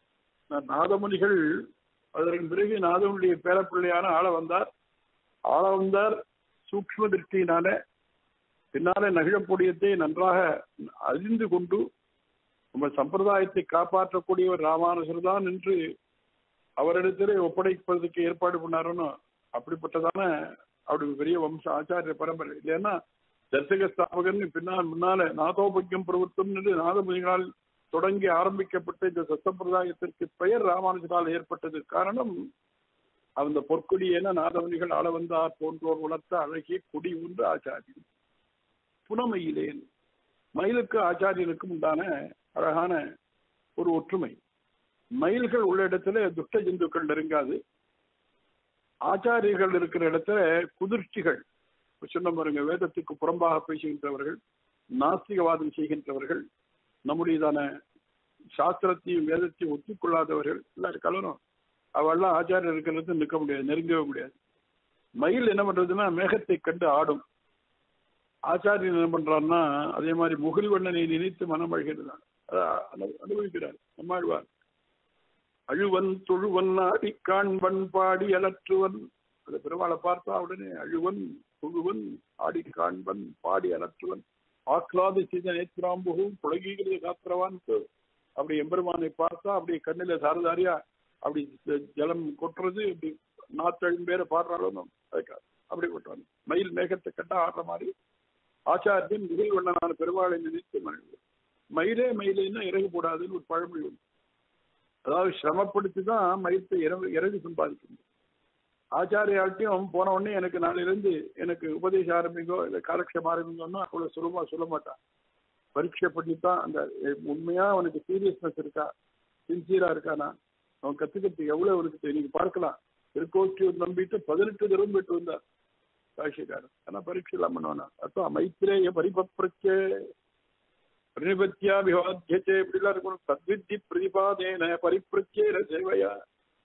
Speaker 1: நாதமுனிகள் அதற்கு பிறகு நாதமுனியுடைய பேரப்பிள்ளையான ஆள வந்தார் ஆள வந்தார் சூக்ம திருஷ்டியினால பின்னாலே நகிழப்பொடியத்தை நன்றாக அறிந்து கொண்டு நம்ம சம்பிரதாயத்தை காப்பாற்றக்கூடியவர் ராமானுஜர் தான் என்று அவரிடத்திலே ஒப்படைப்பதற்கு ஏற்பாடு பண்ணாருன்னு அப்படிப்பட்டதான அவருக்கு பெரிய வம்ச ஆச்சாரிய பரம்பரை இல்லைன்னா தர்சக ஸ்தாபகன் பின்னால் முன்னால நாதோபக்கியம் பிரவர்த்தம் என்று நாதமுனிகளால் தொடங்கி ஆரம்பிக்கப்பட்ட இந்த சம்பிரதாயத்திற்கு பெயர் ராமானுஜரால் ஏற்பட்டது காரணம் அந்த பொற்கொடியென நாதமுனிகள் ஆள வந்தார் போன்றோர் வளர்த்த அழகிய கொடி ஒன்று ஆச்சாரியன் புனமையிலேன் மயிலுக்கு ஆச்சாரியனுக்கும் உண்டான அழகான ஒரு ஒற்றுமை மயில்கள் உள்ள இடத்துல துஷ்ட ஜந்துக்கள் நெருங்காது ஆச்சாரியர்கள் இருக்கிற இடத்துல குதிர்ச்சிகள் சொன்ன பாருங்க வேதத்துக்கு புறம்பாக பேசுகின்றவர்கள் நாஸ்திகவாதம் செய்கின்றவர்கள் நம்முடையதான சாஸ்திரத்தையும் வேதத்தையும் ஒத்துக்கொள்ளாதவர்கள் எல்லாரும் கலரும் அவெல்லாம் ஆச்சாரியர் இருக்கிறது நிற்க முடியாது நெருங்கவே முடியாது மயில் என்ன பண்றதுன்னா மேகத்தை கண்டு ஆடும் ஆச்சாரியன் என்ன பண்றாருன்னா அதே மாதிரி முகில்வண்ணனை நினைத்து மனம் அழுகிறார் அனுபவிக்கிறார் நம்மாழ்வார் அழுவன் தொழுவன் ஆடி காண்பன் பாடி அலற்றுவன் அந்த பெருமாளை பார்த்தா உடனே அழுவன் தொழுவன் ஆடி காண்பன் பாடி அலற்றுவன் ஆக்லாது செய்த நேத்ராம்புகும் புலகீகிறது காத்திரவான் அப்படி எம்பெருமானை பார்த்தா அப்படி கண்ணில சாரதாரியா அப்படி ஜலம் கொட்டுறது இப்படி நாத்தழும் பேரை பாடுறாலும் அப்படி கொட்டுவாங்க மயில் மேகத்தை கட்டா ஆடுற மாதிரி ஆச்சாரியன் முகில் வண்ணனான பெருமாளை நினைத்து மகிழ்வு மயிலே மயிலேன்னா இறகு போடாதுன்னு ஒரு பழமொழி உண்டு அதாவது சிரமப்படுத்தி தான் மயிர்த்தை இறகு இறகு சம்பாதிக்கணும் ஆச்சாரியாட்டையும் போன உடனே எனக்கு நாளிலிருந்து எனக்கு உபதேசம் ஆரம்பிங்கோ இல்லை காலக்ஷேபம் ஆரம்பிங்கோன்னா அவ்வளோ சுலபமாக சொல்ல மாட்டான் பரீட்சை பண்ணி தான் அந்த உண்மையா அவனுக்கு சீரியஸ்னஸ் இருக்கா சின்சியரா இருக்கானா அவன் கத்துக்கிறதுக்கு எவ்வளவு இருக்கு நீங்க பார்க்கலாம் திருக்கோஷ்டி நம்பிட்டு பதினெட்டு தடவை போயிட்டு வந்தார் காஷிக்காரன் ஆனா பரீட்சை எல்லாம் பண்ணுவானா அதான் மைத்திரேய பரிபப்ரச்சே பிரணிபத்தியா விவாத்தியச்சே இப்படிலாம் இருக்கணும் தத்வித்தி பிரதிபாதேன பரிப்பிரச்சேன சேவையா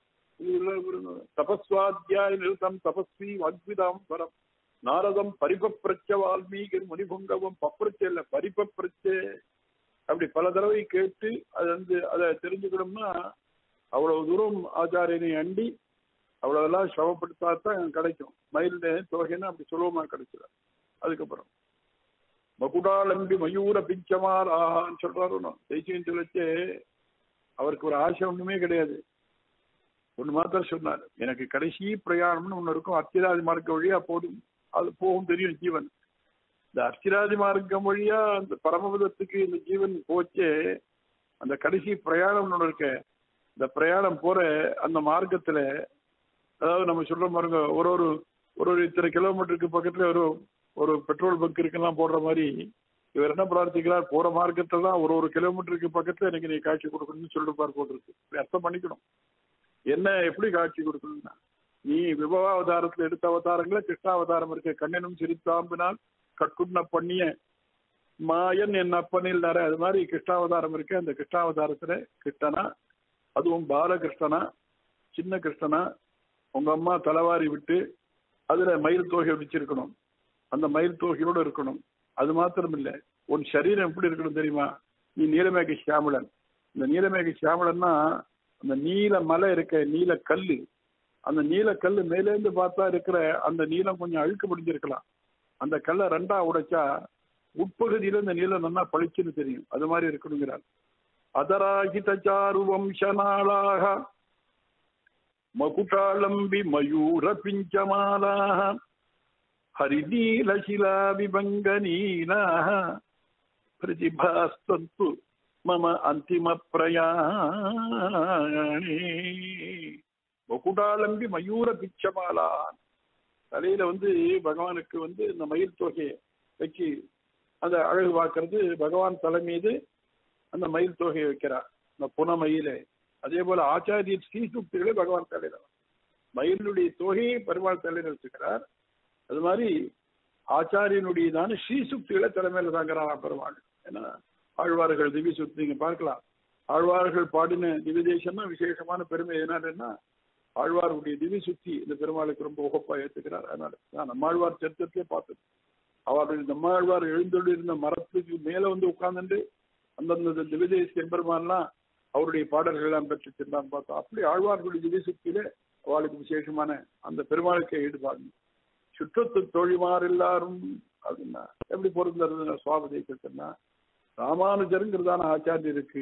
Speaker 1: தபஸ்வாத்தியாய நிறுத்தம் தபஸ்வி வாக்விதாம் பரம் நாரதம் பரிபப்பிரச்ச வால்மீகர் முனிபுங்கவம் பப்பிரச்சே இல்ல பரிபப்பிரச்சே அப்படி பல தடவை கேட்டு அது வந்து அதை தெரிஞ்சுக்கணும்னா அவ்வளவு தூரம் ஆச்சாரியனை அண்டி அவ்வளவுலாம் சிரமப்படுத்தாதான் கிடைக்கும் மயில் தொகைன்னா அப்படி சுலபமா கிடைச்சிடும் அதுக்கப்புறம் மகுடாலம்பி மயூர பிஞ்சமார் ஆஹான்னு சொல்றாரு தேசியம் சொல்லிச்சு அவருக்கு ஒரு ஆசை ஒண்ணுமே கிடையாது ஒண்ணு மாத்திரம் சொன்னார் எனக்கு கடைசி பிரயாணம்னு ஒண்ணு இருக்கும் அத்திராதி மார்க்க வழியா போடும் அது போகும் தெரியும் ஜீவன் இந்த அர்ச்சிராதி மார்க்கம் வழியா அந்த பரமபதத்துக்கு இந்த ஜீவன் போச்சே அந்த கடைசி பிரயாணம் ஒன்று இருக்க இந்த பிரயாணம் போற அந்த மார்க்கத்துல அதாவது நம்ம சொல்ற பாருங்க ஒரு ஒரு ஒரு ஒரு இத்தனை கிலோமீட்டருக்கு பக்கத்துல ஒரு ஒரு பெட்ரோல் பங்க் இருக்குலாம் போடுற மாதிரி இவர் என்ன பிரார்த்திக்கிறார் போற மார்க்கத்துல தான் ஒரு ஒரு கிலோமீட்டருக்கு பக்கத்துல எனக்கு நீ காட்சி கொடுக்கணும்னு சொல்லிருப்பார் போட்டிருக்கு அர்த்தம் பண்ணிக்கணும் என்ன எப்படி காட்சி கொடுக்கணும்னா நீ விபவாவதாரத்துல எடுத்த அவதாரங்கள கிருஷ்ணாவதாரம் இருக்க கண்ணனும் சிரித்தாம்பினால் கட்குண்ண பண்ணிய மாயன் என் அப்பனில் அது மாதிரி கிருஷ்ணாவதாரம் இருக்கு அந்த கிருஷ்ணாவதாரத்துல கிருஷ்ணனா அதுவும் பாலகிருஷ்ணனா சின்ன கிருஷ்ணனா உங்க அம்மா தலைவாரி விட்டு அதுல மயில் தொகை வச்சிருக்கணும் அந்த மயில் தொகையோட இருக்கணும் அது மாத்திரம் இல்ல உன் சரீரம் எப்படி இருக்கணும் தெரியுமா நீ நீலமேக சியாமலன் இந்த நீலமேக சியாமலன்னா அந்த நீல மலை இருக்க நீல கல்லு அந்த நீல கல்லு மேலேந்து பார்த்தா இருக்கிற அந்த நீளம் கொஞ்சம் அழுக்கு முடிஞ்சிருக்கலாம் அந்த கல்லை ரெண்டா உடைச்சா உட்பகுதியில இந்த நீளம் நல்லா பளிச்சுன்னு தெரியும் அது மாதிரி இருக்கணுங்கிறார் அதராகித சாரு வம்சநாளாக மகுட்டாலம்பி மயூர பிஞ்சமாலாக ஹரிநீலசிலா விபங்க நீலாக பிரதிபாஸ்தந்து மம அந்திம பிரயாணே மகுடாலம்பி மயூர பிச்சமாலா தலையில வந்து பகவானுக்கு வந்து இந்த மயில் தொகையை வச்சு அந்த அழகு பார்க்கறது பகவான் தலை மீது அந்த மயில் தொகையை வைக்கிறார் அந்த புன மயிலே அதே போல ஆச்சாரிய ஸ்ரீசுக்திகளை பகவான் தலையில மயிலுடைய தொகையை பெருமாள் தலையில வச்சுக்கிறார் அது மாதிரி ஆச்சாரியனுடையதான ஸ்ரீசுக்திகளை தலைமையில தாங்கிறாராம் பெருமாள் ஏன்னா ஆழ்வார்கள் திவ்ய சுத்தி நீங்க பார்க்கலாம் ஆழ்வார்கள் பாடின திவ்ய தேசம்னா விசேஷமான பெருமை என்னன்னா ஆழ்வாருடைய திவ்ய சுத்தி இந்த பெருமாளுக்கு ரொம்ப உகப்பா ஏத்துக்கிறார் அதனால நான் நம்மாழ்வார் சரித்திரத்திலே பார்த்தது அவருடைய நம்மாழ்வார் எழுந்தொழி இருந்த மரத்துக்கு மேல வந்து உட்கார்ந்துட்டு அந்தந்த திவ்யதேச எம்பெருமான்லாம் அவருடைய பாடல்கள் எல்லாம் பெற்று சென்றான்னு பார்த்தோம் அப்படி ஆழ்வார்களுடைய திவ்ய சுத்தியில அவளுக்கு விசேஷமான அந்த பெருமாளுக்கு ஈடுபாடு சுற்றத்து தோழிமார் எல்லாரும் அப்படின்னா எப்படி பொருந்தது சுவாமி தேசத்துனா ராமானுஜருங்கிறதான ஆச்சாரியருக்கு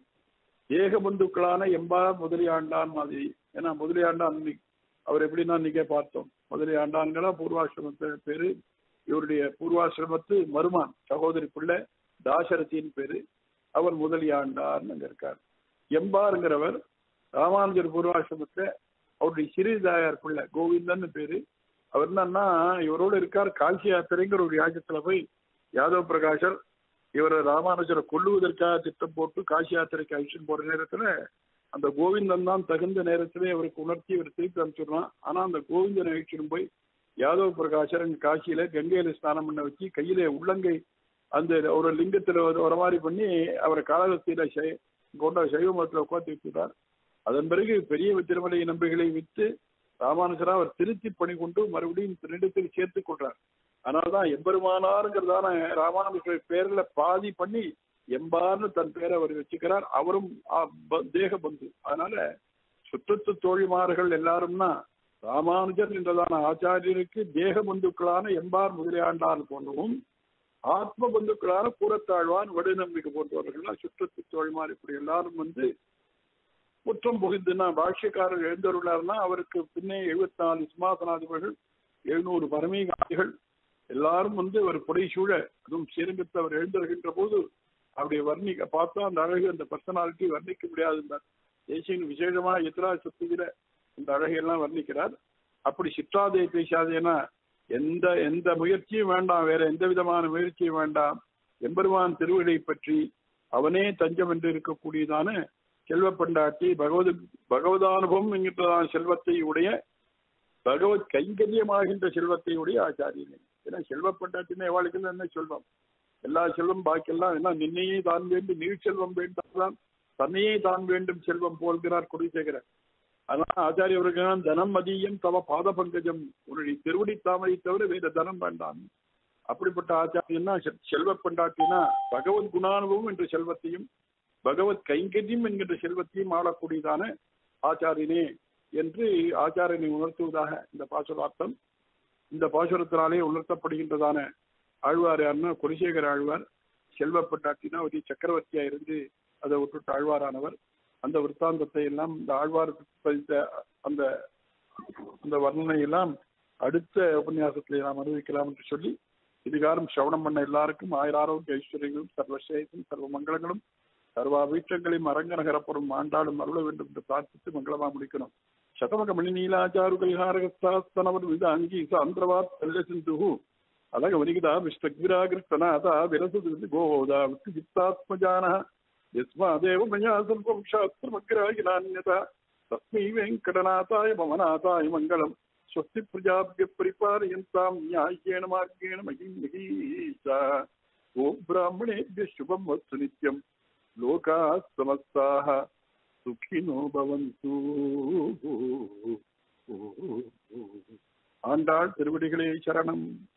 Speaker 1: ஏக பந்துக்களான எம்பா முதலியாண்டான் மாதிரி ஏன்னா முதலியாண்டான் அவர் எப்படின்னா இன்னைக்கே பார்த்தோம் முதலியாண்டான்களா பூர்வாசிரமத்தை பேரு இவருடைய பூர்வாசிரமத்து மருமான் சகோதரி பிள்ளை தாசரதியின் பேரு அவர் முதலியாண்டார்னு அங்க இருக்கார் எம்பாருங்கிறவர் ராமானுஜர் பூர்வாசிரமத்துல அவருடைய சிறிதாயார் பிள்ளை கோவிந்தன் பேரு அவர் என்னன்னா இவரோட இருக்கார் காசி யாத்திரைங்கிற ஒரு யாஜத்துல போய் யாதவ் பிரகாஷர் இவரை ராமானுஜரை கொல்லுவதற்காக திட்டம் போட்டு காசி யாத்திரைக்கு அழிச்சுன்னு போற நேரத்துல அந்த கோவிந்தன் தான் தகுந்த நேரத்திலே அவருக்கு உணர்த்தி இவர் திருப்பி அனுப்பிச்சிடுறான் ஆனா அந்த கோவிந்தனை அழிச்சுன்னு போய் யாதவ் பிரகாஷர் அங்க காசியில கங்கையில ஸ்நானம் பண்ண வச்சு கையில உள்ளங்கை அந்த ஒரு லிங்கத்துல ஒரு மாதிரி பண்ணி அவரை காலகத்தியில கொண்ட சைவ மதத்துல உட்காந்து வச்சுட்டார் அதன் பிறகு பெரிய திருமலை நம்பிகளை வித்து ராமானுஜரா அவர் திருத்தி பணி கொண்டு மறுபடியும் திருடத்தில் சேர்த்து கொள்றார் அதனால்தான் எம்பெருமானாருங்கிறதான ராமானுஜர் பேர்ல பாதி பண்ணி எம்பார்னு தன் பேரை அவர் வச்சுக்கிறார் அவரும் தேக பந்து அதனால சுற்றத்து தோழிமார்கள் எல்லாரும்னா ராமானுஜர் என்றதான ஆச்சாரியருக்கு தேக பந்துக்களான எம்பார் முதலியாண்டார் போன்றவும் ஆத்ம பந்துக்களான கூறத்தாழ்வான் வடுநம்பிக்கை போன்றவர்கள்லாம் சுற்றத்து தோழிமார் இப்படி எல்லாரும் வந்து குற்றம் புகுந்துன்னா பாஷ்யக்காரர் எழுந்தருளார்னா அவருக்கு பின்னே எழுபத்தி நாலு சிம்மாசனாதிபர்கள் எழுநூறு பரமீகாதிகள் எல்லாரும் வந்து அவர் புடைசூழ அதுவும் ஸ்ரீரங்கத்தை அவர் எழுந்தருகின்ற போது அப்படி வர்ணிக்க பார்த்தா அந்த அழகு அந்த பர்சனாலிட்டி வர்ணிக்க முடியாதுன்றார் தேசியின் விசேஷமா எத்திரா சத்துவில இந்த அழகையெல்லாம் வர்ணிக்கிறார் அப்படி சிற்றாதே பேசாதேனா எந்த எந்த முயற்சியும் வேண்டாம் வேற எந்த விதமான முயற்சியும் வேண்டாம் எம்பெருமான் திருவிழை பற்றி அவனே தஞ்சம் என்று இருக்கக்கூடியதான செல்வ பண்டாட்டி பகவது பகவதானுபவம் என்கின்றதான செல்வத்தை உடைய பகவத் கைங்கரியமாகின்ற செல்வத்தை உடைய ஆச்சாரியனே ஏன்னா செல்வ பண்டாட்டினே வாழ்க்கை என்ன செல்வம் எல்லா செல்வம் பாக்கியெல்லாம் என்ன நின்னையே தான் வேண்டும் நீர் செல்வம் வேண்டாம் தன்னையே தான் வேண்டும் செல்வம் போல்கிறார் குடிசேகரர் அதனால ஆச்சாரிய அவர்கள் தனம் மதியம் தவ பாத பங்கஜம் உன்னுடைய திருவடி தாமரை தவிர வேற தனம் வேண்டாம் அப்படிப்பட்ட ஆச்சாரியன்னா செல்வ பண்டாட்டினா பகவத் குணானுபவம் என்ற செல்வத்தையும் பகவத் கைங்கரியம் என்கின்ற செல்வத்தையும் ஆளக்கூடியதான ஆச்சாரியனே என்று ஆச்சாரியனை உணர்த்துவதாக இந்த பாசுரார்த்தம் இந்த பாசுரத்தினாலே உணர்த்தப்படுகின்றதான ஆழ்வார் யாருன்னா குலசேகர ஆழ்வார் செல்வப்பட்டாட்டினா ஒரு சக்கரவர்த்தியா இருந்து அதை விட்டுட்டு ஆழ்வாரானவர் அந்த விற்த்தாந்தத்தை எல்லாம் இந்த ஆழ்வார் பதித்த அந்த அந்த வர்ணனை எல்லாம் அடுத்த உபன்யாசத்திலே நாம் அனுபவிக்கலாம் என்று சொல்லி இதுகாரம் சிரவணம் பண்ண எல்லாருக்கும் ஆயிராரோக்கிய ஐஸ்வர்யங்களும் சர்வசேஷம் சர்வ மங்களங்களும் சர்வ அபீட்சங்களையும் அரங்கநகரப்புறம் ஆண்டாடும் அருள வேண்டும் என்று பிரார்த்தித்து மங்களமா முடிக்கணும் శతమక మణి నీలాచారు కలిహారగస్తాస్తనవరు విధ అంగీ సాంద్రవాత్ తల్లసింధు అలాగ వనిగిద విష్టగ్విరాగృష్టనాథ విరసదు గోదా విత్తాత్మజాన యస్మాదేవ మయా స్వల్పం శాస్త్రమగ్రాహినాన్యత తస్మై వెంకటనాథాయ మమనాథాయ మంగళం స్వస్తి ప్రజాభ్య పరిపాలయంతాం న్యాయేణ మార్గేణ మహిం మహీష ఓం బ్రాహ్మణేభ్య శుభం వస్తు నిత్యం లోకా సమస్తాః சுகினோ பவந்து ஆண்டாள் திருவடிகளே சரணம்